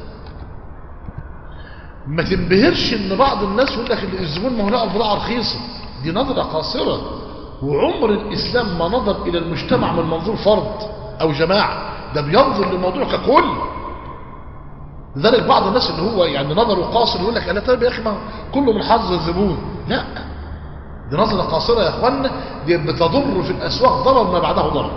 ما تنبهرش ان بعض الناس يقول لك الزبون ما هو لقى البضاعة رخيصة دي نظرة قاصرة وعمر الإسلام ما نظر إلى المجتمع من منظور فرد أو جماعة ده بينظر للموضوع ككل لذلك بعض الناس اللي هو يعني نظره قاصر يقول لك أنا طيب يا أخي ما كله من حظ الزبون لا دي نظرة قاصرة يا أخوانا دي بتضر في الأسواق ضرر ما بعده ضرر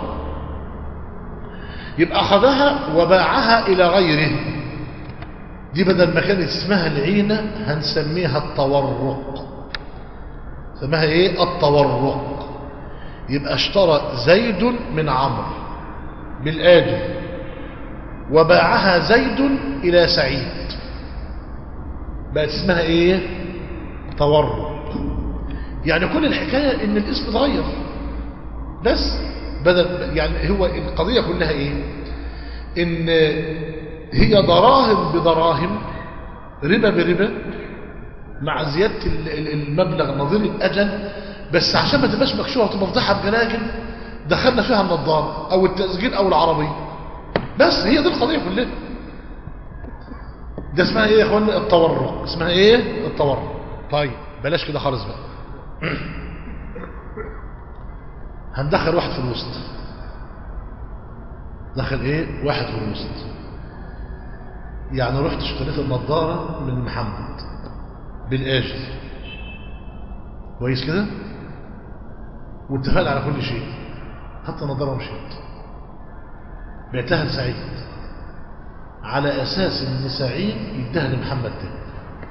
يبقى أخذها وباعها إلى غيره دي بدل ما كانت اسمها العينة هنسميها التورق سماها ايه التورق يبقى اشترى زيد من عمرو بالآجل وباعها زيد إلى سعيد بقت اسمها ايه تورق يعني كل الحكاية ان الاسم اتغير بس بدل يعني هو القضية كلها ايه ان هي دراهم بدراهم ربا بربا مع زيادة المبلغ نظير الأجل بس عشان ما تبقاش مكشوفه وتبقى فضيحه بجلاجل دخلنا فيها النظاره او التسجيل او العربيه بس هي دي القضيه كلها ده اسمها ايه يا اخوانا التورق اسمها ايه التورق طيب بلاش كده خالص بقى هندخل واحد في الوسط دخل ايه واحد في الوسط يعني رحت اشتريت النظارة من محمد بالاجل كويس كده واتفقنا على كل شيء حتى النظارة ومشيت بعتها لسعيد على اساس ان سعيد يديها لمحمد تاني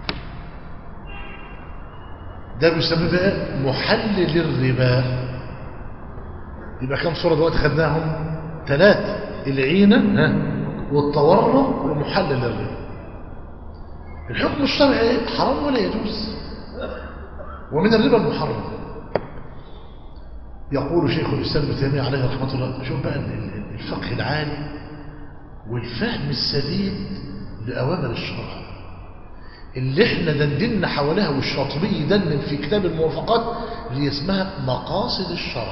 ده بيسمى بقى محلل الربا يبقى كم صورة دلوقتي خدناهم ثلاثة العينة ها والتورق ومحلل الربا الحكم الشرعي حرام ولا يجوز ومن الربا المحرم يقول شيخ الإسلام ابن تيمية عليه رحمة الله شوف بقى الفقه العالي والفهم السديد لأوامر الشرع اللي احنا دندنا حواليها والشاطبي يدندن في كتاب الموافقات اللي اسمها مقاصد الشرع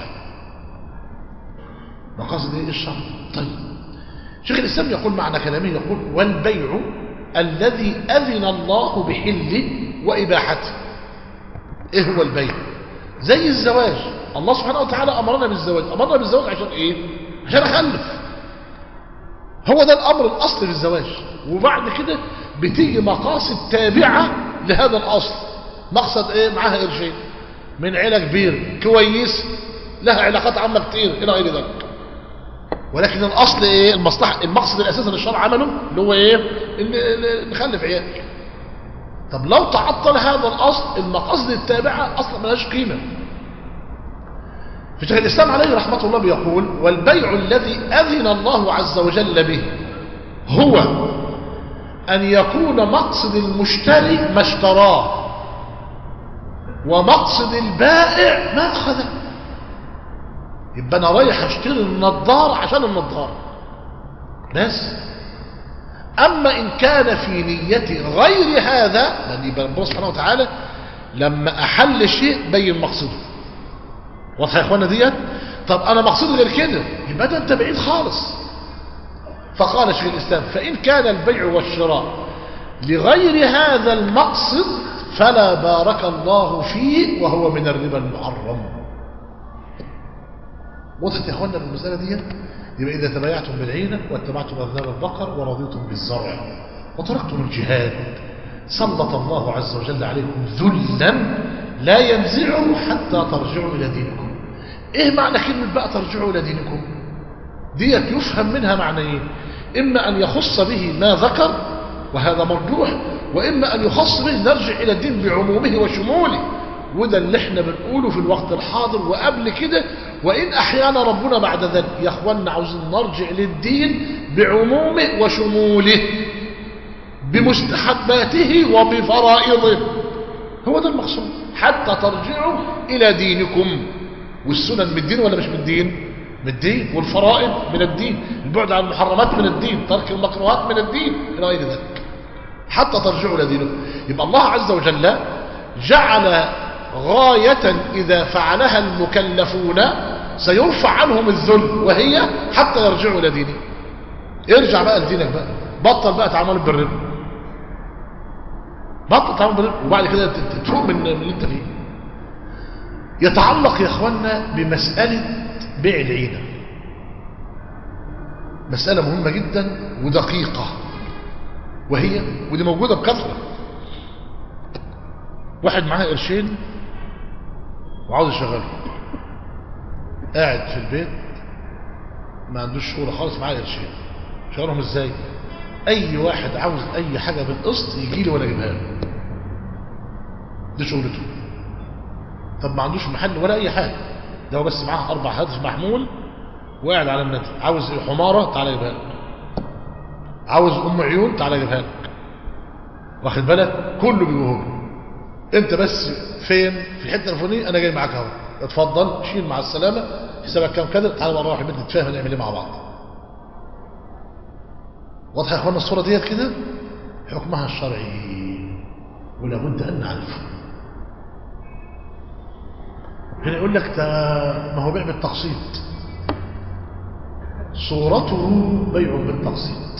مقاصد ايه الشرع طيب شيخ الاسلام يقول معنى كلامه يقول والبيع الذي اذن الله بحله واباحته ايه هو البيع زي الزواج الله سبحانه وتعالى امرنا بالزواج امرنا بالزواج عشان ايه عشان اخلف هو ده الامر الاصلي في الزواج وبعد كده بتيجي مقاصد تابعة لهذا الاصل مقصد ايه معاها قرشين من عيلة كبير كويس لها علاقات عامة كتير الى غير ذلك ولكن الاصل ايه المصلحة المقصد الاساسي اللي الشرع عمله اللي هو ايه ان نخلف عيال طب لو تعطل هذا الاصل المقاصد التابعة اصلا ملهاش قيمة في شيخ الاسلام عليه رحمة الله بيقول والبيع الذي اذن الله عز وجل به هو ان يكون مقصد المشتري ما اشتراه ومقصد البائع ما اخذه يبقى انا رايح اشتري النضار عشان النضار بس اما ان كان في نيتي غير هذا لان يبقى ربنا سبحانه وتعالى لما احل شيء بين مقصده واضح يا اخوانا ديت طب انا مقصودي غير كده يبقى ده انت بعيد خالص فقال شيخ الاسلام فان كان البيع والشراء لغير هذا المقصد فلا بارك الله فيه وهو من الربا المحرم وضحت يا اخوانا المساله ديت يبقى اذا تبايعتم بالعينه واتبعتم اذناب البقر ورضيتم بالزرع وتركتم الجهاد سلط الله عز وجل عليكم ذلا لا ينزعه حتى ترجعوا الى دينكم ايه معنى كلمه بقى ترجعوا الى دينكم ديت يفهم منها معنيين اما ان يخص به ما ذكر وهذا مرجوح واما ان يخص به نرجع الى الدين بعمومه وشموله وده اللي احنا بنقوله في الوقت الحاضر وقبل كده وان احيانا ربنا بعد ذلك يا اخوانا عاوزين نرجع للدين بعمومه وشموله بمستحباته وبفرائضه هو ده المقصود حتى ترجعوا الى دينكم والسنن من الدين ولا مش من الدين من الدين والفرائض من الدين البعد عن المحرمات من الدين ترك المكروهات من الدين الى غير ذلك حتى ترجعوا الى دينكم يبقى الله عز وجل جعل غاية إذا فعلها المكلفون سيرفع عنهم الذل وهي حتى يرجعوا إلى دينهم ارجع بقى لدينك بقى بطل بقى تعامل بالربا بطل تعامل بالربا وبعد كده تفوق من اللي انت فيه يتعلق يا اخوانا بمسألة بيع العينة مسألة مهمة جدا ودقيقة وهي ودي موجودة بكثرة واحد معاه قرشين وعاوز يشغله قاعد في البيت ما عندوش شغل خالص معاه قرشين شغلهم ازاي اي واحد عاوز اي حاجة بالقسط يجي لي ولا اجيبها له دي شغلته طب ما عندوش محل ولا اي حاجة ده هو بس معاه اربع هاتف محمول وقاعد على النت عاوز حمارة تعالى اجيبها لك عاوز ام عيون تعالى اجيبها لك واخد بالك كله بيجيبه انت بس فين في الحته الفلانيه انا جاي معاك اهو اتفضل شيل مع السلامه حسابك كام كده تعالى بقى نروح البيت نتفاهم نعمل ايه مع بعض واضحه يا اخوانا الصوره ديت كده حكمها الشرعي ولا بد ان نعرفه هنا يقول لك ده ما هو بيع بالتقسيط صورته بيع بالتقسيط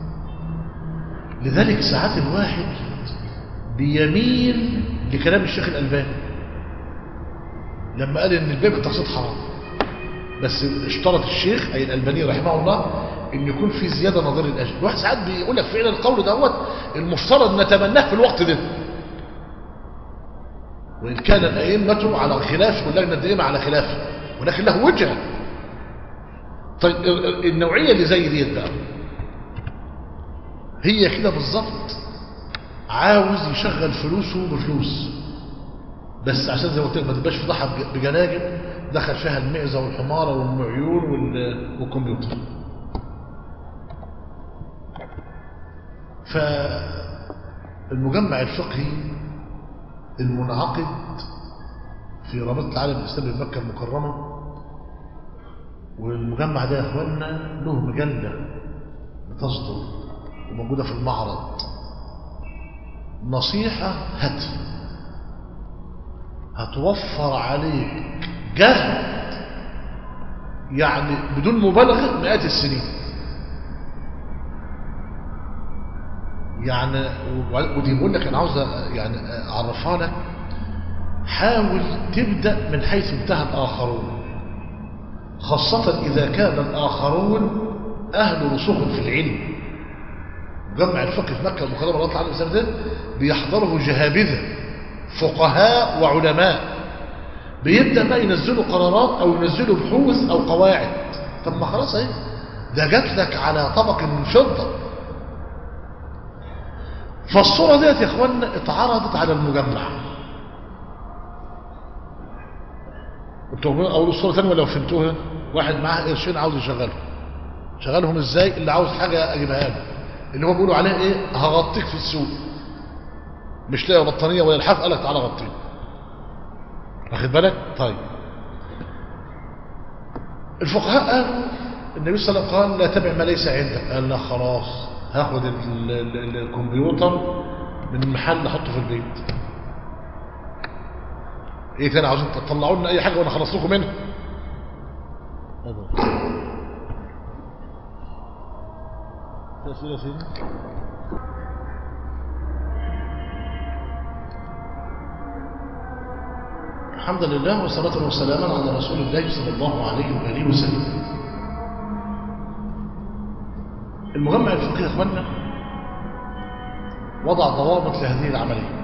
لذلك ساعات الواحد بيميل لكلام الشيخ الألباني لما قال ان البيع بالتقسيط حرام بس اشترط الشيخ أي الألباني رحمه الله ان يكون في زيادة نظير الأجل الواحد ساعات بيقول لك فعلا القول دوت المفترض نتمناه في الوقت ده وإن كان الأئمة على خلاف واللجنة الدائمة على خلاف ولكن له وجهة طيب النوعية اللي زي ديت بقى هي كده بالظبط عاوز يشغل فلوسه بفلوس بس عشان زي ما قلت لك ما تبقاش فضحها بجناجب دخل فيها المعزة والحمارة والمعيون والكمبيوتر فالمجمع الفقهي المنعقد في رابطة العالم الإسلامي في مكة المكرمة والمجمع ده يا اخوانا له مجلة بتصدر وموجودة في المعرض نصيحة هاتف هتوفر عليك جهد يعني بدون مبالغة مئات السنين يعني ودي بقول لك انا عاوز يعني اعرفها لك حاول تبدا من حيث انتهى الاخرون خاصه اذا كان الاخرون اهل رسوخ في العلم جمع الفقه في مكه المكرمه رضي الله عنه الاسلام ده بيحضره جهابذه فقهاء وعلماء بيبدا بقى ينزلوا قرارات او ينزلوا بحوث او قواعد طب ما خلاص اهي ده جات لك على طبق من فضه فالصورة ديت يا اخوانا اتعرضت على المجمع انتوا اقول الصورة تانية ولا فهمتوها واحد معاه قرشين عاوز يشغلهم شغلهم ازاي اللي عاوز حاجة اجيبها له اللي هو بيقولوا عليه ايه هغطيك في السوق مش لاقي بطانية ولا الحاف قالك تعالى غطيني واخد بالك طيب الفقهاء قالوا النبي صلى الله عليه وسلم قال لا تبع ما ليس عندك قال لا خلاص هاخد ال ال الكمبيوتر من المحل احطه في البيت ايه تاني عاوزين تطلعوا لنا اي حاجه وانا خلص لكم منها الحمد لله والصلاة والسلام على رسول الله صلى الله عليه وآله وسلم المجمع الفقهي يا اخوانا وضع ضوابط لهذه العملية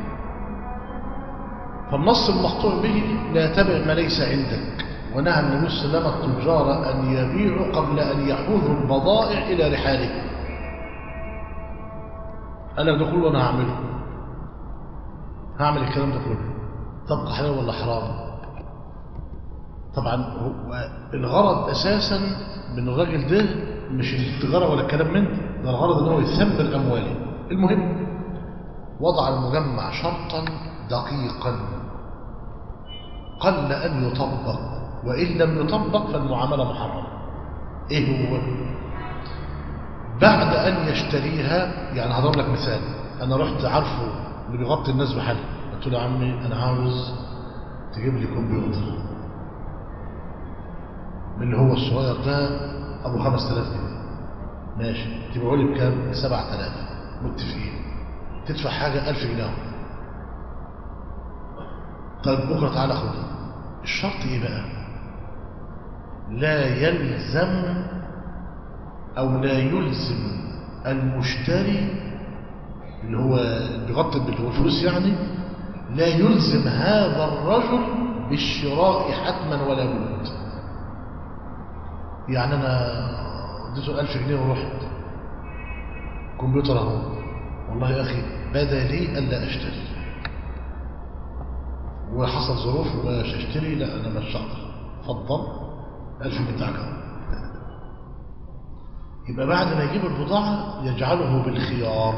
فالنص المقطوع به لا تبع ما ليس عندك ونهى النبي صلى الله عليه وسلم التجار أن يبيعوا قبل أن يحوذوا البضائع إلى رحالهم قال لك ده كله أنا هعمله هعمل الكلام ده كله تبقى حلال ولا حرام طبعا هو الغرض أساسا من الراجل ده مش التجارة ولا الكلام من ده ده الغرض ان هو يثمر أمواله المهم وضع المجمع شرطا دقيقا قل أن يطبق وإن لم يطبق فالمعاملة محرمة إيه هو بعد أن يشتريها يعني هضرب لك مثال أنا رحت عارفه اللي بيغطي الناس بحل قلت له يا عمي أنا عاوز تجيب لي كمبيوتر من اللي هو الصغير ده أبو 5000 جنيه ماشي تبيعوا لي بكام؟ ب 7000 متفقين تدفع حاجة 1000 جنيه طيب بكرة تعالى خدها الشرط ايه بقى لا يلزم او لا يلزم المشتري اللي هو بيغطي بالفلوس يعني لا يلزم هذا الرجل بالشراء حتما ولا بد يعني انا اديته 1000 جنيه ورحت كمبيوتر اهو والله يا اخي بدا لي الا اشتري وحصل ظروف ومش اشتري لا انا مش هقدر اتفضل 1000 جنيه بتاعك اهو يبقى بعد ما يجيب البضاعه يجعله بالخيار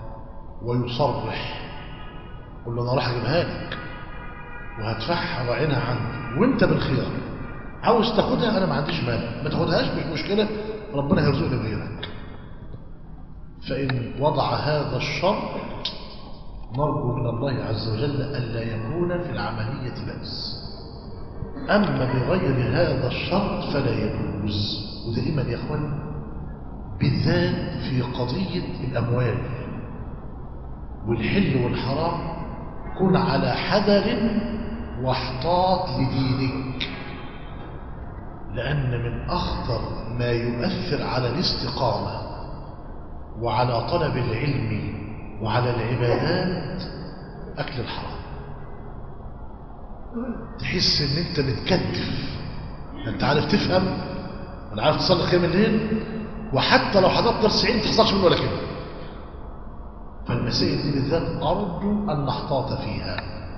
ويصرح يقول له انا راح اجيبها لك وهدفعها وعينها عندي وانت بالخيار عاوز تاخدها انا ما عنديش مانع ما تاخدهاش مش مشكله ربنا هيرزقني بغيرك فان وضع هذا الشرط نرجو من الله عز وجل الا يكون في العمليه بأس أما بغير هذا الشرط فلا يجوز ودائما يا أخوان بالذات في قضية الأموال والحل والحرام كن على حذر واحتاط لدينك لأن من أخطر ما يؤثر على الاستقامة وعلى طلب العلم وعلى العبادات أكل الحرام تحس ان انت متكتف انت عارف تفهم ولا عارف تصلي قيام الليل وحتى لو حضرت درس عين تحصلش منه ولا كده فالمسائل دي بالذات أرجو أن نحتاط فيها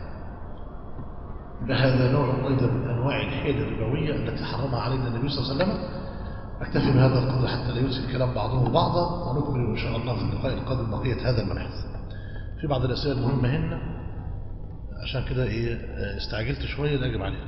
هذا نوع أيضا من أنواع الحيل الربوية التي حرمها علينا النبي صلى الله عليه وسلم أكتفي بهذا القدر حتى لا يوسف كلام بعضهم بعضا ونكمل إن شاء الله في اللقاء القادم بقية هذا المبحث في بعض الأسئلة المهمة هنا عشان كده إيه استعجلت شوية لأجب عليها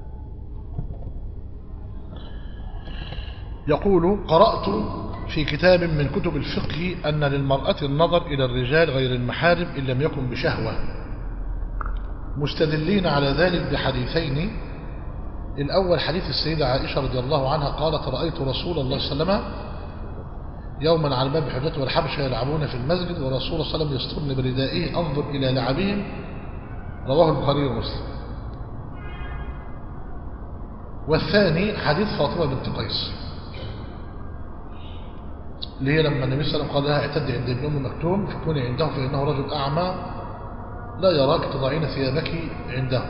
يقول قرأت في كتاب من كتب الفقه أن للمرأة النظر إلى الرجال غير المحارم إن لم يكن بشهوة مستدلين على ذلك بحديثين الأول حديث السيدة عائشة رضي الله عنها قالت رأيت رسول الله صلى الله عليه وسلم يوما على باب حجته والحبشة يلعبون في المسجد ورسول الله صلى الله عليه وسلم يسترن بردائه أنظر إلى لعبهم رواه البخاري ومسلم والثاني حديث فاطمة بنت قيس اللي هي لما النبي صلى الله عليه وسلم قال لها اعتدي عند ابن ام مكتوم فكوني عنده فانه رجل اعمى لا يراك تضعين ثيابك عنده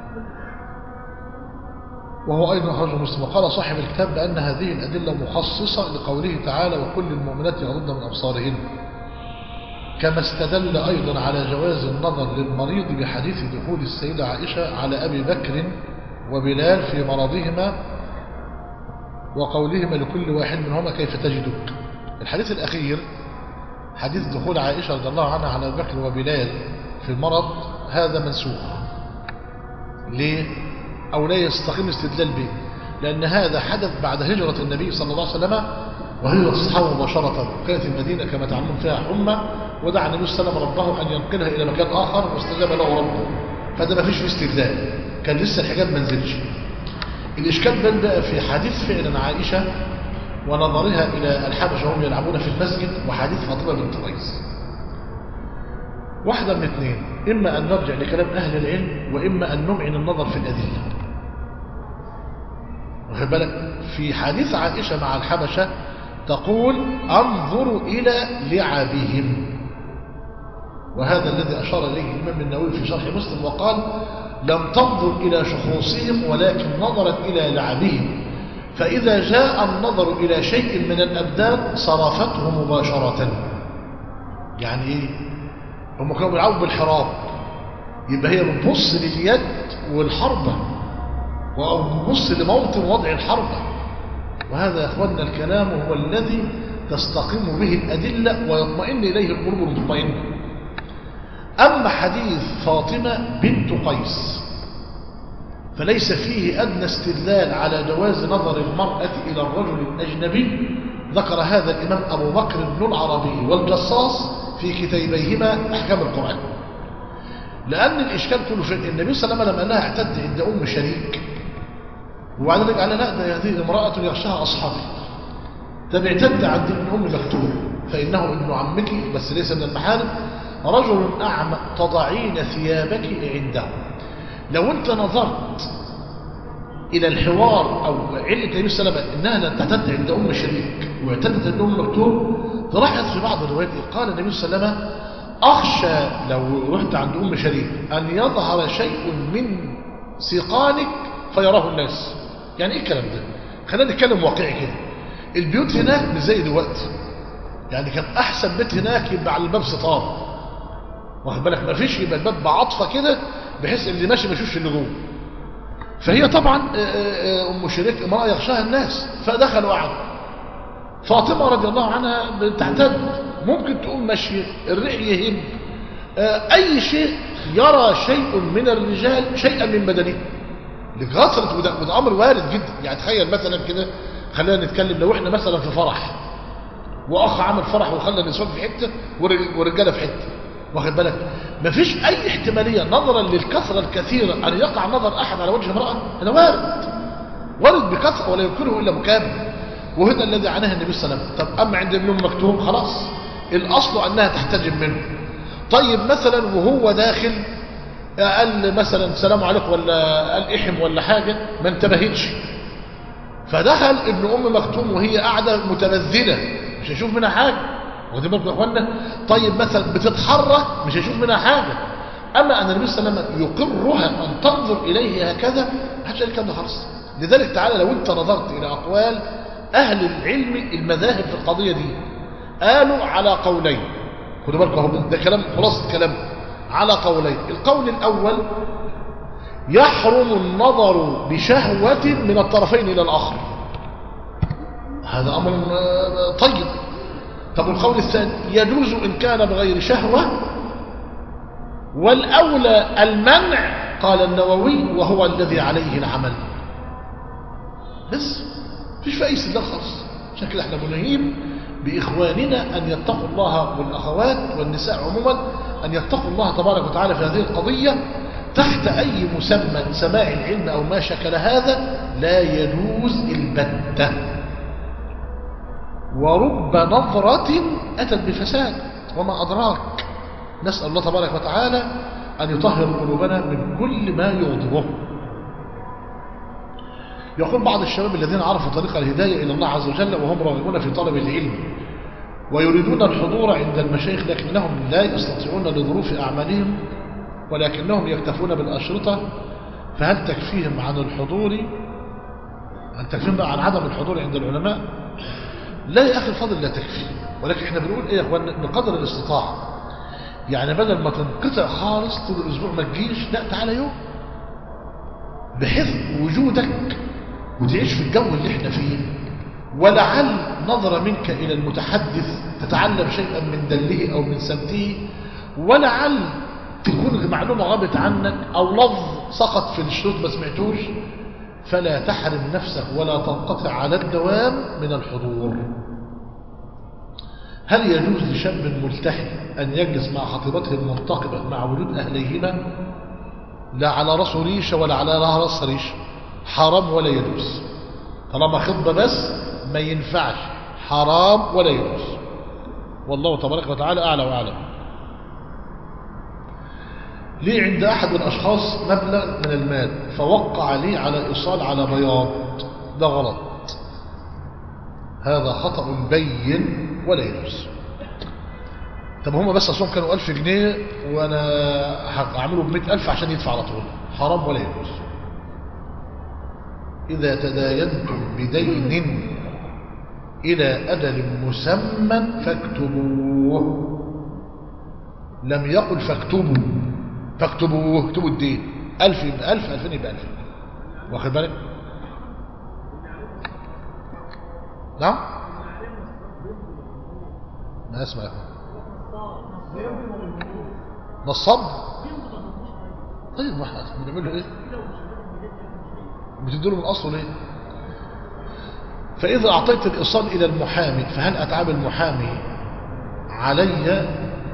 وهو ايضا رجل مسلم وقال صاحب الكتاب بان هذه الادله مخصصه لقوله تعالى وكل المؤمنات يغضن من ابصارهن كما استدل ايضا على جواز النظر للمريض بحديث دخول السيده عائشه على ابي بكر وبلال في مرضهما وقولهما لكل واحد منهما كيف تجدك الحديث الأخير حديث دخول عائشة رضي الله عنها على بكر وبلال في المرض هذا منسوخ ليه؟ أو لا يستقيم استدلال به لأن هذا حدث بعد هجرة النبي صلى الله عليه وسلم وهجرة الصحابة مباشرة كانت المدينة كما تعلمون فيها حمى ودعا النبي صلى الله عليه وسلم ربه أن ينقلها إلى مكان آخر واستجاب له ربه فده ما فيش فيه استدلال كان لسه الحجاب ما نزلش الإشكال بل بقى في حديث فعلا عائشة ونظرها إلى الحبشة وهم يلعبون في المسجد وحديث فاطمة بنت قيس واحدة من اثنين إما أن نرجع لكلام أهل العلم وإما أن نمعن النظر في الأدلة واخد بالك في حديث عائشة مع الحبشة تقول انظروا إلى لعبهم وهذا الذي أشار إليه الإمام النووي في شرح مسلم وقال لم تنظر إلى شخوصهم ولكن نظرت إلى لعبهم فإذا جاء النظر إلى شيء من الأبدان صرفته مباشرة يعني إيه هم كانوا بيلعبوا بالحراب يبقى هي بتبص لليد والحربة أو بتبص لموطن وضع الحربة وهذا يا أخواننا الكلام هو الذي تستقيم به الأدلة ويطمئن إليه القلوب المطمئنة أما حديث فاطمة بنت قيس فليس فيه أدنى استدلال على جواز نظر المرأة إلى الرجل الأجنبي ذكر هذا الإمام أبو بكر بن العربي والجصاص في كتيبيهما أحكام القرآن لأن الإشكال كله في النبي صلى الله عليه وسلم لما أنها اعتد عند أم شريك وبعدين رجع لا ده هذه امرأة يغشاها أصحابي طب اعتد عند ابن أم مكتوم فإنه ابن عمك بس ليس من المحارم رجل أعمى تضعين ثيابك عنده لو انت نظرت الى الحوار او علة النبي صلى الله عليه وسلم انها لن تعتد عند ام شريك واعتدت عند ام مكتوم تلاحظ في بعض الروايات قال النبي صلى الله عليه وسلم اخشى لو رحت عند ام شريك ان يظهر شيء من سيقانك فيراه الناس يعني ايه الكلام ده خلينا نتكلم واقعي كده البيوت هناك مش زي دلوقتي يعني كان احسن بيت هناك يبقى على الباب ستار واخد بالك ما فيش يبقى الباب بعطفه كده بحيث اللي ماشي ما يشوفش اللي جوه فهي طبعا ام شريك امراه يغشاها الناس فدخلوا وقعدوا فاطمه رضي الله عنها بتعتد ممكن تقوم ماشيه الريح يهب اي شيء يرى شيء من الرجال شيئا من بدنه لكثره وده, وده امر وارد جدا يعني تخيل مثلا كده خلينا نتكلم لو احنا مثلا في فرح واخ عمل فرح وخلى النسوان في حته والرجاله في حته واخد بالك مفيش اي احتماليه نظرا للكثره الكثيره ان يقع نظر احد على وجه امراه هذا وارد وارد بكثره ولا يمكنه الا مكابر وهذا الذي عناه النبي صلى الله عليه وسلم طب اما عند ابن ام مكتوم خلاص الاصل انها تحتجب منه طيب مثلا وهو داخل قال مثلا سلام عليكم ولا قال احم ولا حاجه ما انتبهتش فدخل ابن ام مكتوم وهي قاعده متبذله مش هيشوف منها حاجه واخدين بالكم يا اخوانا طيب مثلا بتتحرك مش هيشوف منها حاجه اما ان النبي صلى الله عليه وسلم يقرها ان تنظر اليه هكذا ما حدش قال الكلام ده خالص لذلك تعالى لو انت نظرت الى اقوال اهل العلم المذاهب في القضيه دي قالوا على قولين خدوا بالكم اهو ده كلام خلاصه كلام على قولين القول الاول يحرم النظر بشهوة من الطرفين إلى الآخر هذا أمر آه، طيب طب القول الثاني يجوز إن كان بغير شهوة والأولى المنع قال النووي وهو الذي عليه العمل بس فيش في أي استدلال خالص عشان كده احنا بنهيب بإخواننا أن يتقوا الله والأخوات والنساء عموما أن يتقوا الله تبارك وتعالى في هذه القضية تحت أي مسمى سماع العلم أو ما شكل هذا لا يجوز البتة ورب نظرة أتت بفساد وما أدراك نسأل الله تبارك وتعالى أن يطهر قلوبنا من كل ما يغضبه يقول بعض الشباب الذين عرفوا طريق الهداية إلى الله عز وجل وهم راغبون في طلب العلم ويريدون الحضور عند المشايخ لكنهم لا يستطيعون لظروف أعمالهم ولكنهم يكتفون بالأشرطة فهل تكفيهم عن الحضور هل تكفيهم بقى عن عدم الحضور عند العلماء لا يا أخي الفضل لا تكفي ولكن احنا بنقول ايه يا اخوان بقدر الاستطاعة يعني بدل ما تنقطع خالص طول الأسبوع ما تجيش لا تعالى يوم بحيث وجودك وتعيش في الجو اللي احنا فيه ولعل نظرة منك إلى المتحدث تتعلم شيئا من دله أو من سمته ولعل تكون معلومة غابت عنك أو لفظ سقط في الشروط ما سمعتوش فلا تحرم نفسك ولا تنقطع على الدوام من الحضور هل يجوز لشاب ملتحي أن يجلس مع خطيبته المنتقبة مع وجود أهليهما لا على رأسه ريشة ولا على رأس ريشة حرام ولا يجوز طالما خطبة بس ما ينفعش حرام ولا يجوز والله تبارك وتعالى أعلى وأعلم ليه عند أحد الأشخاص مبلغ من المال فوقع لي على إيصال على بياض ده غلط هذا خطأ بين ولا يجوز طب هم بس أصلا كانوا ألف جنيه وأنا هعمله بمئة ألف عشان يدفع على طول حرام ولا يجوز إذا تداينتم بدين إلى أجل مسمى فاكتبوه لم يقل فاكتبوا فاكتبوه اكتبوا الدين ألف يبقى ألف ألفين يبقى ألف واخد بالك نعم ما اسمع يا أخوان نصب طيب ما احنا بنعمل له ايه بتديله من اصله ليه فاذا اعطيت الايصال الى المحامي فهل اتعاب المحامي علي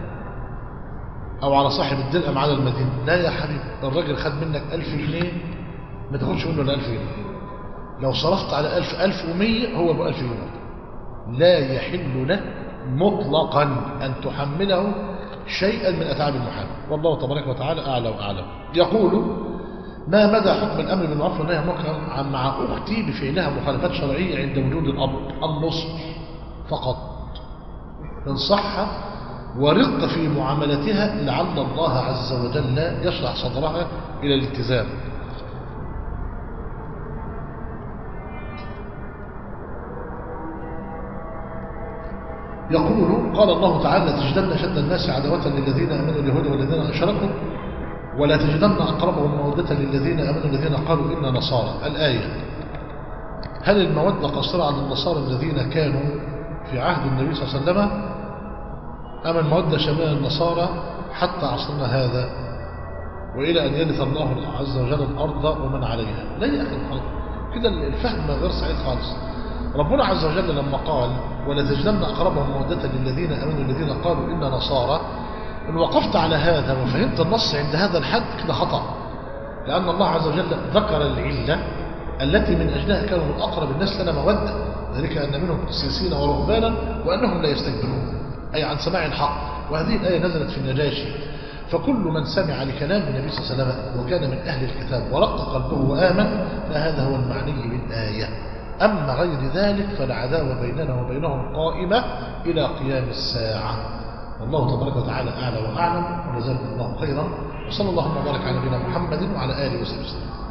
او على صاحب الدين ام على المدين لا يا حبيبي الراجل خد منك ألف جنيه ما تاخدش منه الا 1000 جنيه لو صرفت على ألف ألف ومية هو ابو ألف جنيه لا يحل لك مطلقا أن تحمله شيئا من أتعاب المحامي والله تبارك وتعالى أعلى وأعلم يقول ما مدى حكم الأمر بالمعروف والنهي عن المنكر عن مع أختي بفعلها مخالفات شرعية عند وجود الأب النصح فقط انصحها ورق في معاملتها لعل الله عز وجل يشرح صدرها إلى الالتزام يقول قال الله تعالى تجدن شد الناس عداوة للذين آمنوا اليهود والذين أشركوا ولا تجدن أقربهم مودة للذين آمنوا الذين قالوا إنا نصارى الآية هل المودة قصيرة على النصارى الذين كانوا في عهد النبي صلى الله عليه وسلم أم المودة شمال النصارى حتى عصرنا هذا وإلى أن يرث الله عز وجل الأرض ومن عليها لا يا أخي الخلق كده الفهم غير صحيح خالص ربنا عز وجل لما قال ولا تجدن أقربهم مودة للذين آمنوا الذين قالوا إنا نصارى إن وقفت على هذا وفهمت النص عند هذا الحد كده خطأ لأن الله عز وجل ذكر العلة التي من أجلها كانوا من أقرب الناس لنا مودة ذلك أن منهم قسيسين ورهبانا وأنهم لا يستكبرون أي عن سماع الحق وهذه الآية نزلت في النجاشي فكل من سمع لكلام النبي صلى الله عليه وسلم وكان من أهل الكتاب ورق قلبه وآمن فهذا هو المعني بالآية أما غير ذلك فالعداوة بيننا وبينهم قائمة إلى قيام الساعة والله تبارك وتعالى أعلى وأعلم وجزاكم الله خيرا وصلى الله وبارك على نبينا محمد وعلى آله وصحبه وسلم